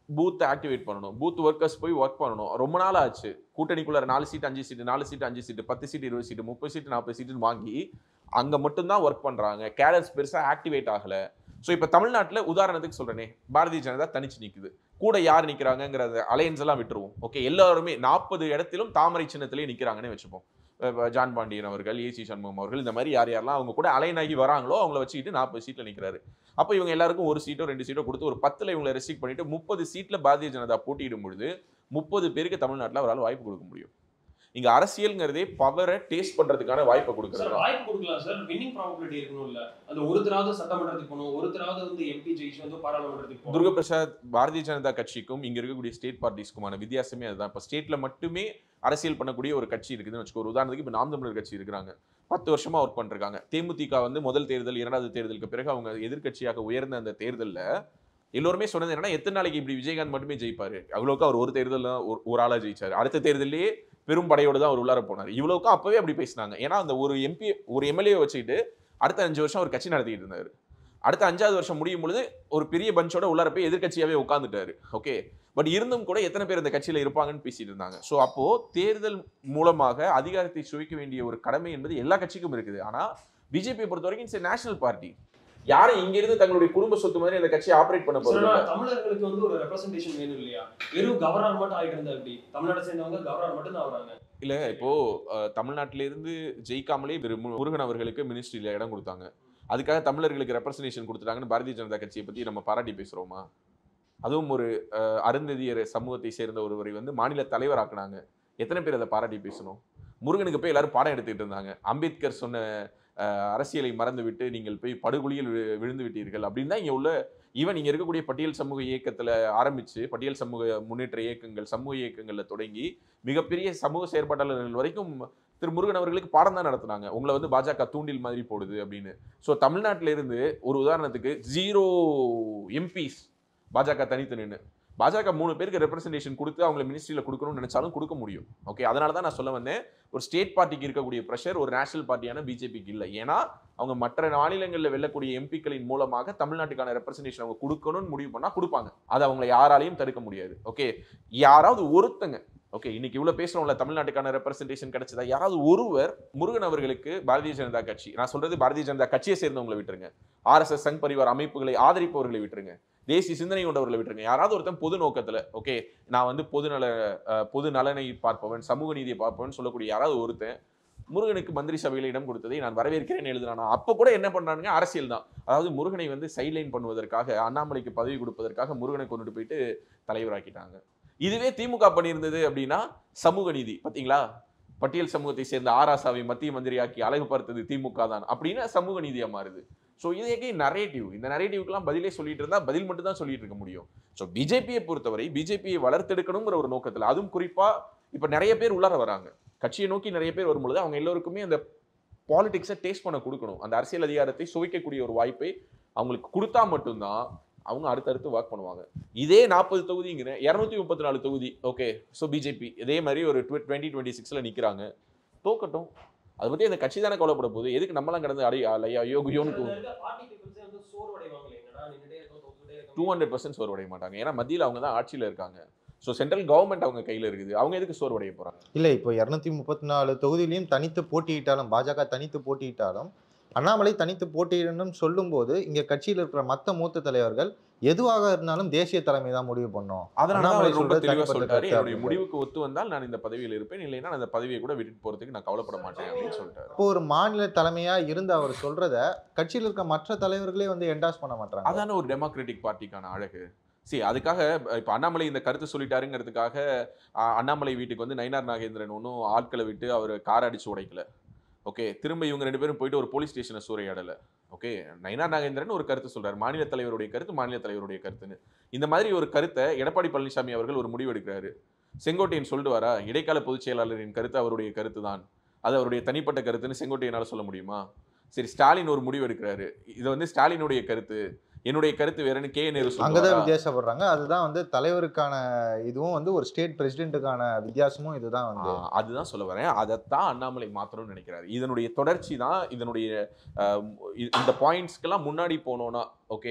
பூத் ஆக்டிவேட் பண்ணணும் பூத் ஒர்க்கர்ஸ் போய் ஒர்க் பண்ணணும் ரொம்ப நாள் ஆச்சு கூட்டணிக்குள்ள நாலு சீட் அஞ்சு சீட்டு நாலு சீட் அஞ்சு சீட்டு பத்து சீட் இருபது சீட்டு முப்பது சீட்டு நாற்பது சீட்டுன்னு வாங்கி அங்க மட்டும்தான் ஒர்க் பண்றாங்க கேடர்ஸ் பெருசா ஆக்டிவேட் ஆகல ஸோ இப்போ தமிழ்நாட்டில் உதாரணத்துக்கு சொல்றேனே பாரதிய ஜனதா தனிச்சு நிக்குது கூட யார் நிக்கிறாங்கங்கிற அலையன்ஸ் எல்லாம் விட்டுருவோம் ஓகே எல்லாருமே நாற்பது இடத்திலும் தாமரை சின்னத்திலே நிக்கிறாங்கன்னு வச்சுப்போம் இப்ப ஜான் பாண்டியன் அவர்கள் ஏசி சண்முகம் அவர்கள் இந்த மாதிரி யார் யாரெல்லாம் அவங்க கூட அலைன் ஆகி வராங்களோ அவங்கள வச்சுக்கிட்டு நாற்பது சீட்ல நிக்கிறாரு அப்போ இவங்க எல்லாருக்கும் ஒரு சீட்டோ ரெண்டு சீட்டோ கொடுத்து ஒரு பத்துல இவங்களை ரெஸ்ட்ரிக்ட் பண்ணிட்டு முப்பது சீட்ல பாரதிய ஜனதா போட்டியிடும் பொழுது முப்பது பேருக்கு தமிழ்நாட்டில் அவரால் வாய்ப்பு கொடுக்க முடியும் இங்க அரசியல்ங்கிறதே பவரை டேஸ்ட் பண்றதுக்கான வாய்ப்பை கொடுக்குறது சார் வாய்ப்பு கொடுக்கலாம் சார் வின்னிங் ப்ராபபிலிட்டி இருக்கணும்ல அந்த ஒருத்தராவது சட்டமன்றத்துக்கு போகணும் ஒருத்தராவது வந்து எம்பி ஜெயிச்சு வந்து பாராளுமன்றத்துக்கு போகணும் துர்கா பிரசாத் பாரதிய ஜனதா கட்சிக்கும் இங்க இருக்கக்கூடிய ஸ்டேட் பார்ட்டிஸ்க்குமான வித்தியாசமே அதுதான் இப்போ ஸ்டேட்ல மட்டுமே அரசியல் பண்ணக்கூடிய ஒரு கட்சி இருக்குதுன்னு வச்சுக்கோ ஒரு உதாரணத்துக்கு இப்போ நாம் தமிழர் கட்சி இருக்கிறாங்க பத்து வருஷமா ஒர்க் பண்ணிருக்காங்க தேமுதிக வந்து முதல் தேர்தல் இரண்டாவது தேர்தலுக்கு பிறகு அவங்க எதிர்க்கட்சியாக உயர்ந்த அந்த தேர்தல்ல எல்லோருமே சொன்னது என்னன்னா எத்தனை நாளைக்கு இப்படி விஜயகாந்த் மட்டுமே ஜெயிப்பாரு அவ்வளோக்கா அவர் ஒரு தேர்தல் ஒரு ஒரு ஆளா ஜெயிச்சாரு அடுத்த தேர்தலே பெரும் படையோடு தான் அவர் உள்ளார போனார் இவ்வளோக்கும் அப்பவே அப்படி பேசினாங்க ஏன்னா அந்த ஒரு எம்பி ஒரு எம்எல்ஏ வச்சுக்கிட்டு அடுத்த அஞ்சு வருஷம் அவர் கட்சி நடத்திட்டு இருந்தாரு அடுத்த அஞ்சாவது வருஷம் முடியும் பொழுது ஒரு பெரிய பஞ்சோட உள்ளார போய் எதிர்க்கட்சியாவே உட்காந்துட்டாரு ஓகே பட் இருந்தும் கூட எத்தனை பேர் இந்த கட்சியில இருப்பாங்கன்னு பேசிட்டு இருந்தாங்க ஸோ அப்போ தேர்தல் மூலமாக அதிகாரத்தை சுவைக்க வேண்டிய ஒரு கடமை என்பது எல்லா கட்சிக்கும் இருக்குது ஆனா பிஜேபியை பொறுத்த வரைக்கும் இட்ஸ் நேஷனல் பார்ட்டி யாரும் இங்க இருந்து தங்களுடைய குடும்ப சொத்து மாதிரி அந்த கட்சியை ஆப்ரேட் பண்ண சார், போறது ஆனா தமிழர்களுக்கு வந்து ஒரு ரெப்ரசன்டேஷன் வேணும் இல்லையா வெறும் கவர்னர் மட்டும் ஆயிட்டு இருந்தா எப்படி தமிழ்நாட்டை சேர்ந்தவங்க கவர்னர் மட்டும் தான் வராங்க இல்ல இப்போ அஹ், தமிழ்நாட்டில இருந்து ஜெயிக்காமலே திரு மு- முருகன் அவர்களுக்கு மினிஸ்ட்ரியில இடம் கொடுத்தாங்க அதுக்காக தமிழர்களுக்கு ரெப்ரசன்டேஷன் கொடுத்துட்டாங்கன்னு பாரதிய ஜனதா கட்சியை பத்தி நம்ம பாராட்டி பேசுறோமா அதுவும் ஒரு அஹ், அருந்ததியர் சமூகத்தை சேர்ந்த ஒருவரை வந்து மாநில தலைவராக்குனாங்க எத்தனை பேர் அதை பாராட்டி பேசணும் முருகனுக்கு போய் எல்லாரும் பாடம் எடுத்துக்கிட்டு இருந்தாங்க அம்பேத்கர் சொன்ன அஹ், அரசியலை மறந்துவிட்டு நீங்கள் போய் படுகொலியில் வி- விழுந்து விட்டீர்கள் அப்படின்னு தான் இங்க உள்ள ஈவன் இங்க இருக்கக்கூடிய பட்டியல் சமூக இயக்கத்துல ஆரம்பிச்சு பட்டியல் சமூக முன்னேற்ற இயக்கங்கள் சமூக இயக்கங்கள்ல தொடங்கி மிகப்பெரிய சமூக செயற்பாட்டாளர்கள் வரைக்கும் திரு முருகன் அவர்களுக்கு பாடம் தான் நடத்துனாங்க உங்களை வந்து பாஜக தூண்டில் மாதிரி போடுது அப்படின்னு ஸோ தமிழ்நாட்டில இருந்து ஒரு உதாரணத்துக்கு ஜீரோ எம்பிஸ் பாஜக தனித்து நின்று பாஜக மூணு பேருக்கு ரெப்ரசன்டேஷன் கொடுத்து அவங்களை மினிஸ்ட்ரியில் கொடுக்கணும்னு நினைச்சாலும் கொடுக்க முடியும் ஓகே அதனால தான் நான் சொல்ல வந்தேன் ஒரு ஸ்டேட் பார்ட்டிக்கு இருக்கக்கூடிய ப்ரெஷர் ஒரு நேஷனல் பார்ட்டியான பிஜேபிக்கு இல்லை ஏன்னா அவங்க மற்ற மாநிலங்களில் வெல்லக்கூடிய எம்பிக்களின் மூலமாக தமிழ்நாட்டுக்கான ரெப்ரசன்டேஷன் அவங்க கொடுக்கணும்னு முடிவு பண்ணால் கொடுப்பாங்க அதை அவங்களை யாராலையும் தடுக்க முடியாது ஓகே யாராவது ஒருத்தங்க ஓகே இன்னைக்கு இவ்வளவு பேசுறோம்ல தமிழ்நாட்டுக்கான ரெப்ரசன்டேஷன் கிடைச்சதா யாராவது ஒருவர் முருகன் அவர்களுக்கு பாரதிய ஜனதா கட்சி நான் சொல்றது பாரதிய ஜனதா கட்சியை சேர்ந்தவங்களை விட்டுருங்க ஆர்எஸ்எஸ் சங் பரிவார் அமைப்புகளை ஆதரிப்பவர்களை விட்டுருங்க தேசிய சிந்தனை கொண்டவர்களை விட்டுருங்க யாராவது ஒருத்தன் பொது நோக்கத்துல ஓகே நான் வந்து பொது நல அஹ், பொது நலனை பார்ப்பவன் சமூக நீதியை பார்ப்பவன் சொல்லக்கூடிய யாராவது ஒருத்தன் முருகனுக்கு மந்திரி சபையில் இடம் கொடுத்ததை நான் வரவேற்கிறேன் எழுதுறானா அப்ப கூட என்ன பண்றானுங்க அரசியல் தான் அதாவது முருகனை வந்து சைட்லைன் பண்ணுவதற்காக அண்ணாமலைக்கு பதவி கொடுப்பதற்காக முருகனை கொண்டுட்டு போயிட்டு தலைவராக்கிட்டாங்க இதுவே திமுக பண்ணியிருந்தது அப்படின்னா சமூக நீதி பாத்தீங்களா பட்டியல் சமூகத்தை சேர்ந்த ஆராசாவை மத்திய மந்திரியாக்கி அழகு பார்த்தது திமுக தான் அப்படின்னு சமூக நீதியா மாறுது ஸோ இதே நரேட்டிவ் இந்த நரேட்டிவ்க்கெல்லாம் பதிலே சொல்லிட்டு இருந்தா பதில் மட்டும் தான் சொல்லிட்டு இருக்க முடியும் ஸோ பிஜேபியை பொறுத்தவரை பிஜேபியை வளர்த்தெடுக்கணுங்கிற ஒரு நோக்கத்துல அதுவும் குறிப்பா இப்ப நிறைய பேர் உள்ளார வராங்க கட்சியை நோக்கி நிறைய பேர் வரும்பொழுது அவங்க எல்லோருக்குமே அந்த பாலிடிக்ஸை டேஸ்ட் பண்ண கொடுக்கணும் அந்த அரசியல் அதிகாரத்தை சுவைக்கக்கூடிய ஒரு வாய்ப்பை அவங்களுக்கு கொடுத்தா மட்டும்தான் அவங்க அடுத்தடுத்து ஒர்க் பண்ணுவாங்க இதே நாற்பது தொகுதிங்கிற இரநூத்தி முப்பத்தி நாலு தொகுதி ஓகே ஸோ பிஜேபி இதே மாதிரி ஒரு டுவெண்ட்டி டுவெண்ட்டி சிக்ஸில் நிற்கிறாங்க தோக்கட்டும் அதை பற்றி அந்த கட்சி தானே கவலைப்பட போகுது எதுக்கு நம்மளாம் கடந்து அடி ஐயா யோகு யோனுக்கு பார்ட்டி பீப்புள்ஸே வந்து சோர்வடைவாங்களே என்னடா நின்னுட்டே இருக்கோம் தோத்துட்டே இருக்கோம் டூ ஹண்ட்ரட் பர்சன்ட் சோர்வடைய மாட்டாங்க ஏன்னா மத்தியில் அவங்க தான் ஆட்சியில் இருக்காங்க ஸோ சென்ட்ரல் கவர்மெண்ட் அவங்க கையில் இருக்குது அவங்க எதுக்கு சோர்வடைய போகிறாங்க இல்லை இப்போ இரநூத்தி முப்பத்தி நாலு தொகுதியிலையும் தனித்து போட்டியிட்டாலும் பாஜக தனித்து போட்டியிட்டாலும் அண்ணாமலை தனித்து போட்டியிடணும்னு சொல்லும்போது இங்க கட்சியில் இருக்கிற மத்த மூத்த தலைவர்கள் எதுவாக இருந்தாலும் தேசிய தலைமை தான் முடிவு பண்ணும் அதனால தான் அண்ணாமலை அவர் ரொம்ப சொல்றது தெளிவாக தனிப்பட்ட சொல்லிட்டாரு கருத்து என்னுடைய அப்படின்னு. முடிவுக்கு ஒத்து வந்தால் நான் இந்த பதவியில் இருப்பேன் இல்லைன்னா நான் அந்த பதவியை கூட விட்டுட்டு போகிறதுக்கு நான் கவலைப்பட மாட்டேன் அப்படின்னு சொல்லிட்டாரு இப்போ ஒரு மாநில தலைமையா இருந்து அவர் சொல்றத கட்சியில் இருக்க மற்ற தலைவர்களே வந்து என்டாஸ் பண்ண மாட்டாங்க அதான ஒரு டெமோக்ராட்டிக் பார்ட்டிக்கான அழகு சரி அதுக்காக இப்போ அண்ணாமலை இந்த கருத்து சொல்லிட்டாருங்கிறதுக்காக அ, அண்ணாமலை வீட்டுக்கு வந்து நயினார் நாகேந்திரன் ஒன்றும் ஆட்களை விட்டு அவர் கார் அடிச்சு உடைக்கல ஓகே திரும்ப இவங்க ரெண்டு பேரும் போயிட்டு ஒரு போலீஸ் ஸ்டேஷனை சூறையாடல ஓகே நயினார் நாகேந்திரன் ஒரு கருத்து சொல்றாரு மாநில தலைவருடைய கருத்து மாநில தலைவருடைய கருத்துன்னு இந்த மாதிரி ஒரு கருத்தை எடப்பாடி பழனிசாமி அவர்கள் ஒரு முடிவு எடுக்கிறாரு செங்கோட்டையன் சொல்லிட்டு வரா இடைக்கால பொதுச் செயலாளரின் கருத்து அவருடைய கருத்து தான் அது அவருடைய தனிப்பட்ட கருத்துன்னு செங்கோட்டையனால சொல்ல முடியுமா சரி ஸ்டாலின் ஒரு முடிவு எடுக்கிறாரு இது வந்து ஸ்டாலினுடைய கருத்து என்னுடைய கருத்து வேறன்னு கே நேரு அங்கதான் சொல்லுவாரா? வித்தியாசப்படுறாங்க அதுதான் வந்து தலைவருக்கான இதுவும் வந்து ஒரு ஸ்டேட் பிரசிடென்ட்டுக்கான வித்தியாசமும் இதுதான் வந்து ஆ, அதுதான் சொல்ல வரேன் அதைத்தான் அண்ணாமலை மாத்தணும்னு நினைக்கிறாரு இதனுடைய தொடர்ச்சி தான் இதனுடைய ஆஹ், இ- இந்த பாயிண்ட்ஸ்க்கெல்லாம் முன்னாடி போனோம்னா ஓகே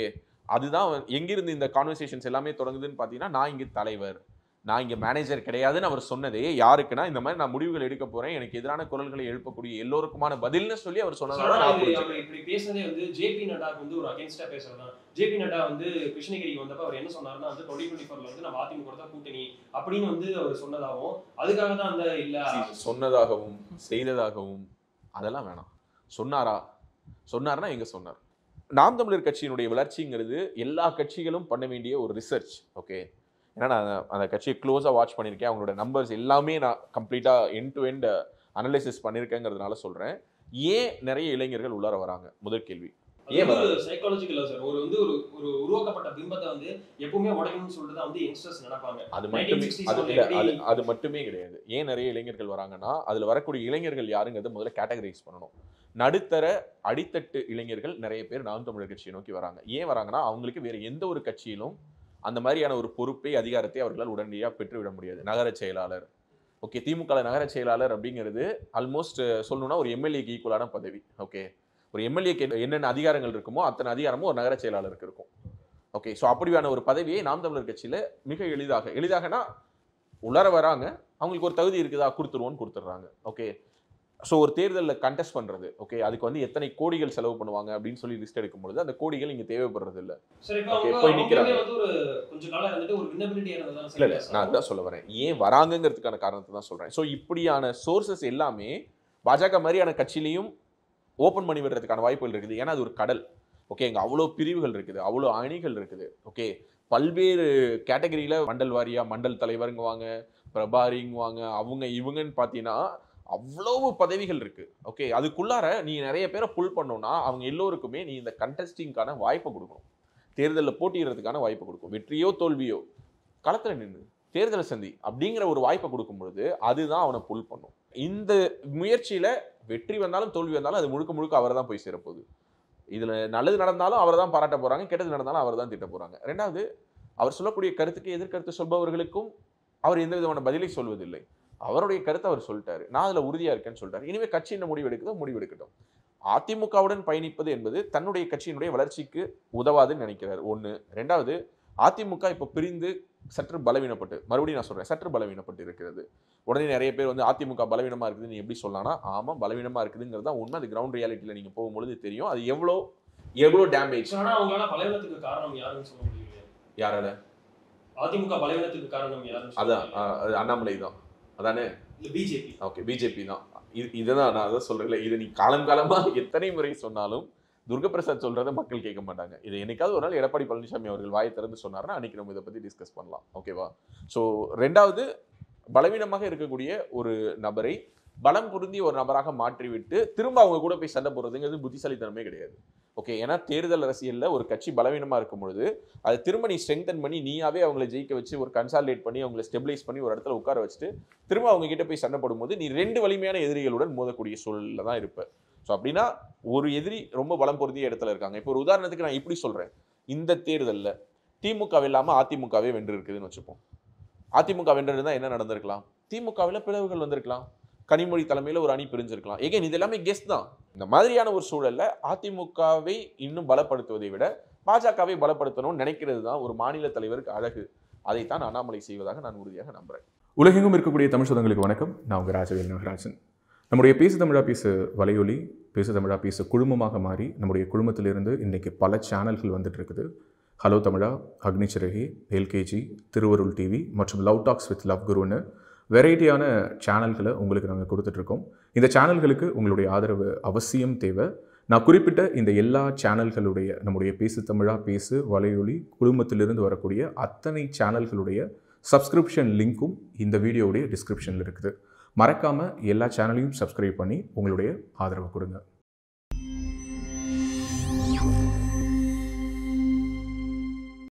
அதுதான் வந்து- எங்கிருந்து இந்த கான்வர்சேஷன்ஸ் எல்லாமே தொடங்குதுன்னு பார்த்தீங்கன்னா நான் இங்கே தலைவர் நான் இங்கே மேனேஜர் கிடையாதுன்னு அவர் சொன்னதே யாருக்குன்னா இந்த மாதிரி நான் முடிவுகள் எடுக்க போறேன் எனக்கு எதிரான குரல்களை எழுப்பக்கூடிய எல்லோருக்குமான பதில்னு சொல்லி அவர் சொன்னதால ஆனா நான் இது புரிஞ்சுக்கிறேன். அவர் இப்படி பேசுனதே வந்து ஜேபி நட்டாக்கு வந்து ஒரு அகேன்ஸ்டா பேசுறதுதான் ஜேபி நட்டா வந்து கிருஷ்ணகிரிக்கு வந்தப்ப அவர் என்ன சொன்னாருன்னா வந்து டுவெண்ட்டி டுவெண்ட்டி ஃபோர்ல வந்து நம்ம அதிமுக தான் கூட்டணி அப்படின்னு வந்து அவர் சொன்னதாகவும் அதுக்காக தான் அந்த இல்ல சொன்னதாகவும் செய்ததாகவும் அதெல்லாம் வேணாம் சொன்னாரா சொன்னார்னா எங்க சொன்னார் நாம் தமிழர் கட்சியினுடைய வளர்ச்சிங்கிறது எல்லா கட்சிகளும் பண்ண வேண்டிய ஒரு ரிசர்ச் ஓகே ஏன்னா நான் அந்த கட்சியை க்ளோஸாக வாட்ச் பண்ணியிருக்கேன் அவங்களோட நம்பர்ஸ் எல்லாமே நான் கம்ப்ளீட்டாக எண்ட் டு எண்ட் அனலைசிஸ் பண்ணியிருக்கேங்கிறதுனால சொல்கிறேன் ஏன் நிறைய இளைஞர்கள் உள்ளார வராங்க முதல் கேள்வி அது ஏன் வந்து ஒரு சைக்காலஜிக்கல் சார் ஒரு வந்து ஒரு ஒரு உருவாக்கப்பட்ட பிம்பத்தை வந்து எப்பவுமே உடைக்கணும்னு சொல்லிட்டு தான் வந்து யங்ஸ்டர்ஸ் நினைப்பாங்க அது மட்டுமே 1960s அது வந்து இல்ல, எப்படி- அது அது மட்டுமே கிடையாது ஏன் நிறைய இளைஞர்கள் வராங்கன்னா அதுல வரக்கூடிய இளைஞர்கள் யாருங்கிறத முதல்ல கேட்டகரைஸ் பண்ணணும் நடுத்தர அடித்தட்டு இளைஞர்கள் நிறைய பேர் நாம் தமிழர் கட்சியை நோக்கி வராங்க ஏன் வராங்கன்னா அவங்களுக்கு வேற எந்த ஒரு கட்சியிலும் அந்த மாதிரியான ஒரு பொறுப்பை அதிகாரத்தை அவர்களால் உடனடியாக பெற்றுவிட முடியாது நகர செயலாளர் ஓகே திமுக ல நகர செயலாளர் அப்படிங்கிறது ஆல்மோஸ்ட் சொல்லணும்னா ஒரு எம்எல்ஏக்கு ஈக்குவலான பதவி ஓகே ஒரு எம்எல்ஏக்கு என்னென்ன அதிகாரங்கள் இருக்குமோ அத்தனை அதிகாரமும் ஒரு நகர செயலாளருக்கு இருக்கும் ஓகே ஸோ அப்படியான ஒரு பதவியை நாம் தமிழர் கட்சியில மிக எளிதாக எளிதாகனா உலர வராங்க அவங்களுக்கு ஒரு தகுதி இருக்குதா கொடுத்துருவோன்னு கொடுத்துட்றாங்க ஓகே ஸோ ஒரு தேர்தலில் கண்டெஸ்ட் பண்ணுறது ஓகே அதுக்கு வந்து எத்தனை கோடிகள் செலவு பண்ணுவாங்க அப்படின்னு சொல்லி லிஸ்ட் எடுக்கும் பொழுது அந்த கோடிகள் இங்கே தேவைப்படுறது இல்லை சரி இப்போ Okay, அவங்க போய் அவங்களுமே நிக்கிறாங்க. வந்து ஒரு கொஞ்ச காலம் இருந்துட்டு ஒரு வின்னபிலிட்டியா இருந்ததால இல்லை இல்லை நான் அதுதான் சொல்ல வரேன் ஏன் வராங்கங்கிறதுக்கான காரணத்தை தான் சொல்கிறேன் ஸோ இப்படியான சோர்சஸ் எல்லாமே பாஜக மாதிரியான கட்சியிலையும் ஓப்பன் பண்ணி விடுறதுக்கான வாய்ப்புகள் இருக்குது ஏன்னா அது ஒரு கடல் ஓகே இங்கே அவ்வளோ பிரிவுகள் இருக்குது அவ்வளோ அணிகள் இருக்குது ஓகே பல்வேறு கேட்டகரியில் மண்டல் வாரியா மண்டல் தலைவருங்குவாங்க பிரபாரிங்குவாங்க அவங்க இவங்கன்னு பார்த்தீங்கன்னா அவ்வளவு பதவிகள் இருக்கு ஓகே அதுக்குள்ளார நீ நிறைய பேரை புல் பண்ணோம்னா அவங்க எல்லோருக்குமே நீ இந்த கண்டெஸ்டிங்கான வாய்ப்பை கொடுக்கணும் தேர்தலில் போட்டியிடுறதுக்கான வாய்ப்பை கொடுக்கும் வெற்றியோ தோல்வியோ களத்தில் நின்று தேர்தலை சந்தி அப்படிங்கிற ஒரு வாய்ப்பை கொடுக்கும் பொழுது அதுதான் அவனை புல் பண்ணும் இந்த முயற்சியில வெற்றி வந்தாலும் தோல்வி வந்தாலும் அது முழுக்க முழுக்க அவரை தான் போய் சேரப்போகுது இதுல நல்லது நடந்தாலும் அவரை தான் பாராட்ட போறாங்க கெட்டது நடந்தாலும் அவர் தான் திட்ட போறாங்க ரெண்டாவது அவர் சொல்லக்கூடிய கருத்துக்கு எதிர்கருத்து சொல்பவர்களுக்கும் அவர் எந்த விதமான பதிலை சொல்வதில்லை அவருடைய கருத்தை அவர் சொல்லிட்டாரு நான் அதுல உறுதியா இருக்கேன்னு சொல்லிட்டாரு இனிமே கட்சி என்ன முடிவு எடுக்குதோ முடிவு எடுக்கட்டும் அதிமுகவுடன் பயணிப்பது என்பது தன்னுடைய கட்சியினுடைய வளர்ச்சிக்கு உதவாதுன்னு நினைக்கிறார் ஒண்ணு ரெண்டாவது அதிமுக இப்போ பிரிந்து சற்று பலவீனப்பட்டு மறுபடியும் நான் சொல்றேன் சற்று பலவீனப்பட்டு இருக்கிறது உடனே நிறைய பேர் வந்து அதிமுக பலவீனமா இருக்குது நீ எப்படி சொல்லலாம்னா ஆமா பலவீனமா இருக்குதுங்கிறது தான் உண்மை அது கிரவுண்ட் ரியாலிட்டியில நீங்க போகும்பொழுது தெரியும் அது எவ்வளோ எவ்வளோ டேமேஜ் ஆனா அவங்களால பலவீனத்துக்கு காரணம் யாருன்னு சொல்ல முடியல யாரால அதிமுக பலவீனத்துக்கு காரணம் யாருன்னு சொல்ல அதான் முடியலையே. அஹ், அது அண்ணாமலை தான் அதானே இல்ல பிஜேபி ஓகே பிஜேபி தான் இது இதுதான் நான் அதான் சொல்றேன்ல இது நீ காலம் காலமா எத்தனை முறை சொன்னாலும் துர்கபிரசாத் சொல்றதை மக்கள் கேட்க மாட்டாங்க இது என்னைக்காவது ஒரு நாள் எடப்பாடி பழனிசாமி அவர்கள் வாயை திறந்து சொன்னாருன்னா அன்னைக்கு நம்ம இதை பத்தி டிஸ்கஸ் பண்ணலாம் ஓகேவா ஸோ ரெண்டாவது பலவீனமாக இருக்கக்கூடிய ஒரு நபரை பலம் பொருந்திய ஒரு நபராக மாற்றிவிட்டு திரும்ப அவங்க கூட போய் சண்டை போடுறதுங்கிறது புத்திசாலித்தனமே கிடையாது ஓகே ஏன்னா தேர்தல் அரசியல்ல ஒரு கட்சி பலவீனமா இருக்கும் பொழுது அதை திரும்ப நீ ஸ்ட்ரெங்தன் பண்ணி நீயாவே அவங்கள ஜெயிக்க வச்சு ஒரு கன்சாலிடேட் பண்ணி அவங்கள ஸ்டெபிலைஸ் பண்ணி ஒரு இடத்துல உட்கார வச்சுட்டு திரும்ப அவங்க கிட்ட போய் சண்டை போடும்போது நீ ரெண்டு வலிமையான எதிரிகளுடன் மோதக்கூடிய சூழல்ல தான் இருப்ப ஸோ அப்படின்னா ஒரு எதிரி ரொம்ப பலம் பொருந்திய இடத்துல இருக்காங்க இப்போ ஒரு உதாரணத்துக்கு நான் இப்படி சொல்றேன் இந்த தேர்தல்ல திமுக இல்லாம அதிமுகவே வென்று இருக்குதுன்னு வச்சுப்போம் அதிமுக வென்றிருந்தா என்ன நடந்திருக்கலாம் திமுகவில் பிளவுகள் வந்திருக்கலாம் கனிமொழி தலைமையில ஒரு அணி பிரிஞ்சிருக்கலாம் எகேன் இது எல்லாமே கெஸ்ட் தான் இந்த மாதிரியான ஒரு சூழல்ல அதிமுகவை இன்னும் பலப்படுத்துவதை விட பாஜகவை பலப்படுத்தணும்னு நினைக்கிறது தான் ஒரு மாநில தலைவருக்கு அழகு அதைத்தான் அண்ணாமலை செய்வதாக நான் உறுதியாக நம்புறேன் உலகெங்கும் இருக்கக்கூடிய தமிழ் சொந்தங்களுக்கு வணக்கம் நான் உங்கள் ராஜவேல் நாகராஜன் நம்முடைய பேசு தமிழா பேசு வலையொலி பேசு தமிழா பேசு குழுமமாக மாறி நம்முடைய குழுமத்திலிருந்து இன்றைக்கி பல சேனல்கள் வந்துட்டு இருக்குது hello Tamizha Agnisiragi LKG Thiruvarul TV மற்றும் லவ் டாக்ஸ் வித் லவ் குருன்னு வெரைட்டியான சேனல்களை உங்களுக்கு நாங்கள் கொடுத்துட்ருக்கோம் இந்த சேனல்களுக்கு உங்களுடைய ஆதரவு அவசியம் தேவை நான் குறிப்பிட்ட இந்த எல்லா சேனல்களுடைய நம்முடைய பேசு தமிழா பேசு வலையொலி குழுமத்திலிருந்து வரக்கூடிய அத்தனை சேனல்களுடைய சப்ஸ்கிரிப்ஷன் லிங்க்கும் இந்த வீடியோவுடைய டிஸ்கிரிப்ஷனில் இருக்குது மறக்காமல் எல்லா சேனலையும் சப்ஸ்கிரைப் பண்ணி உங்களுடைய ஆதரவை கொடுங்க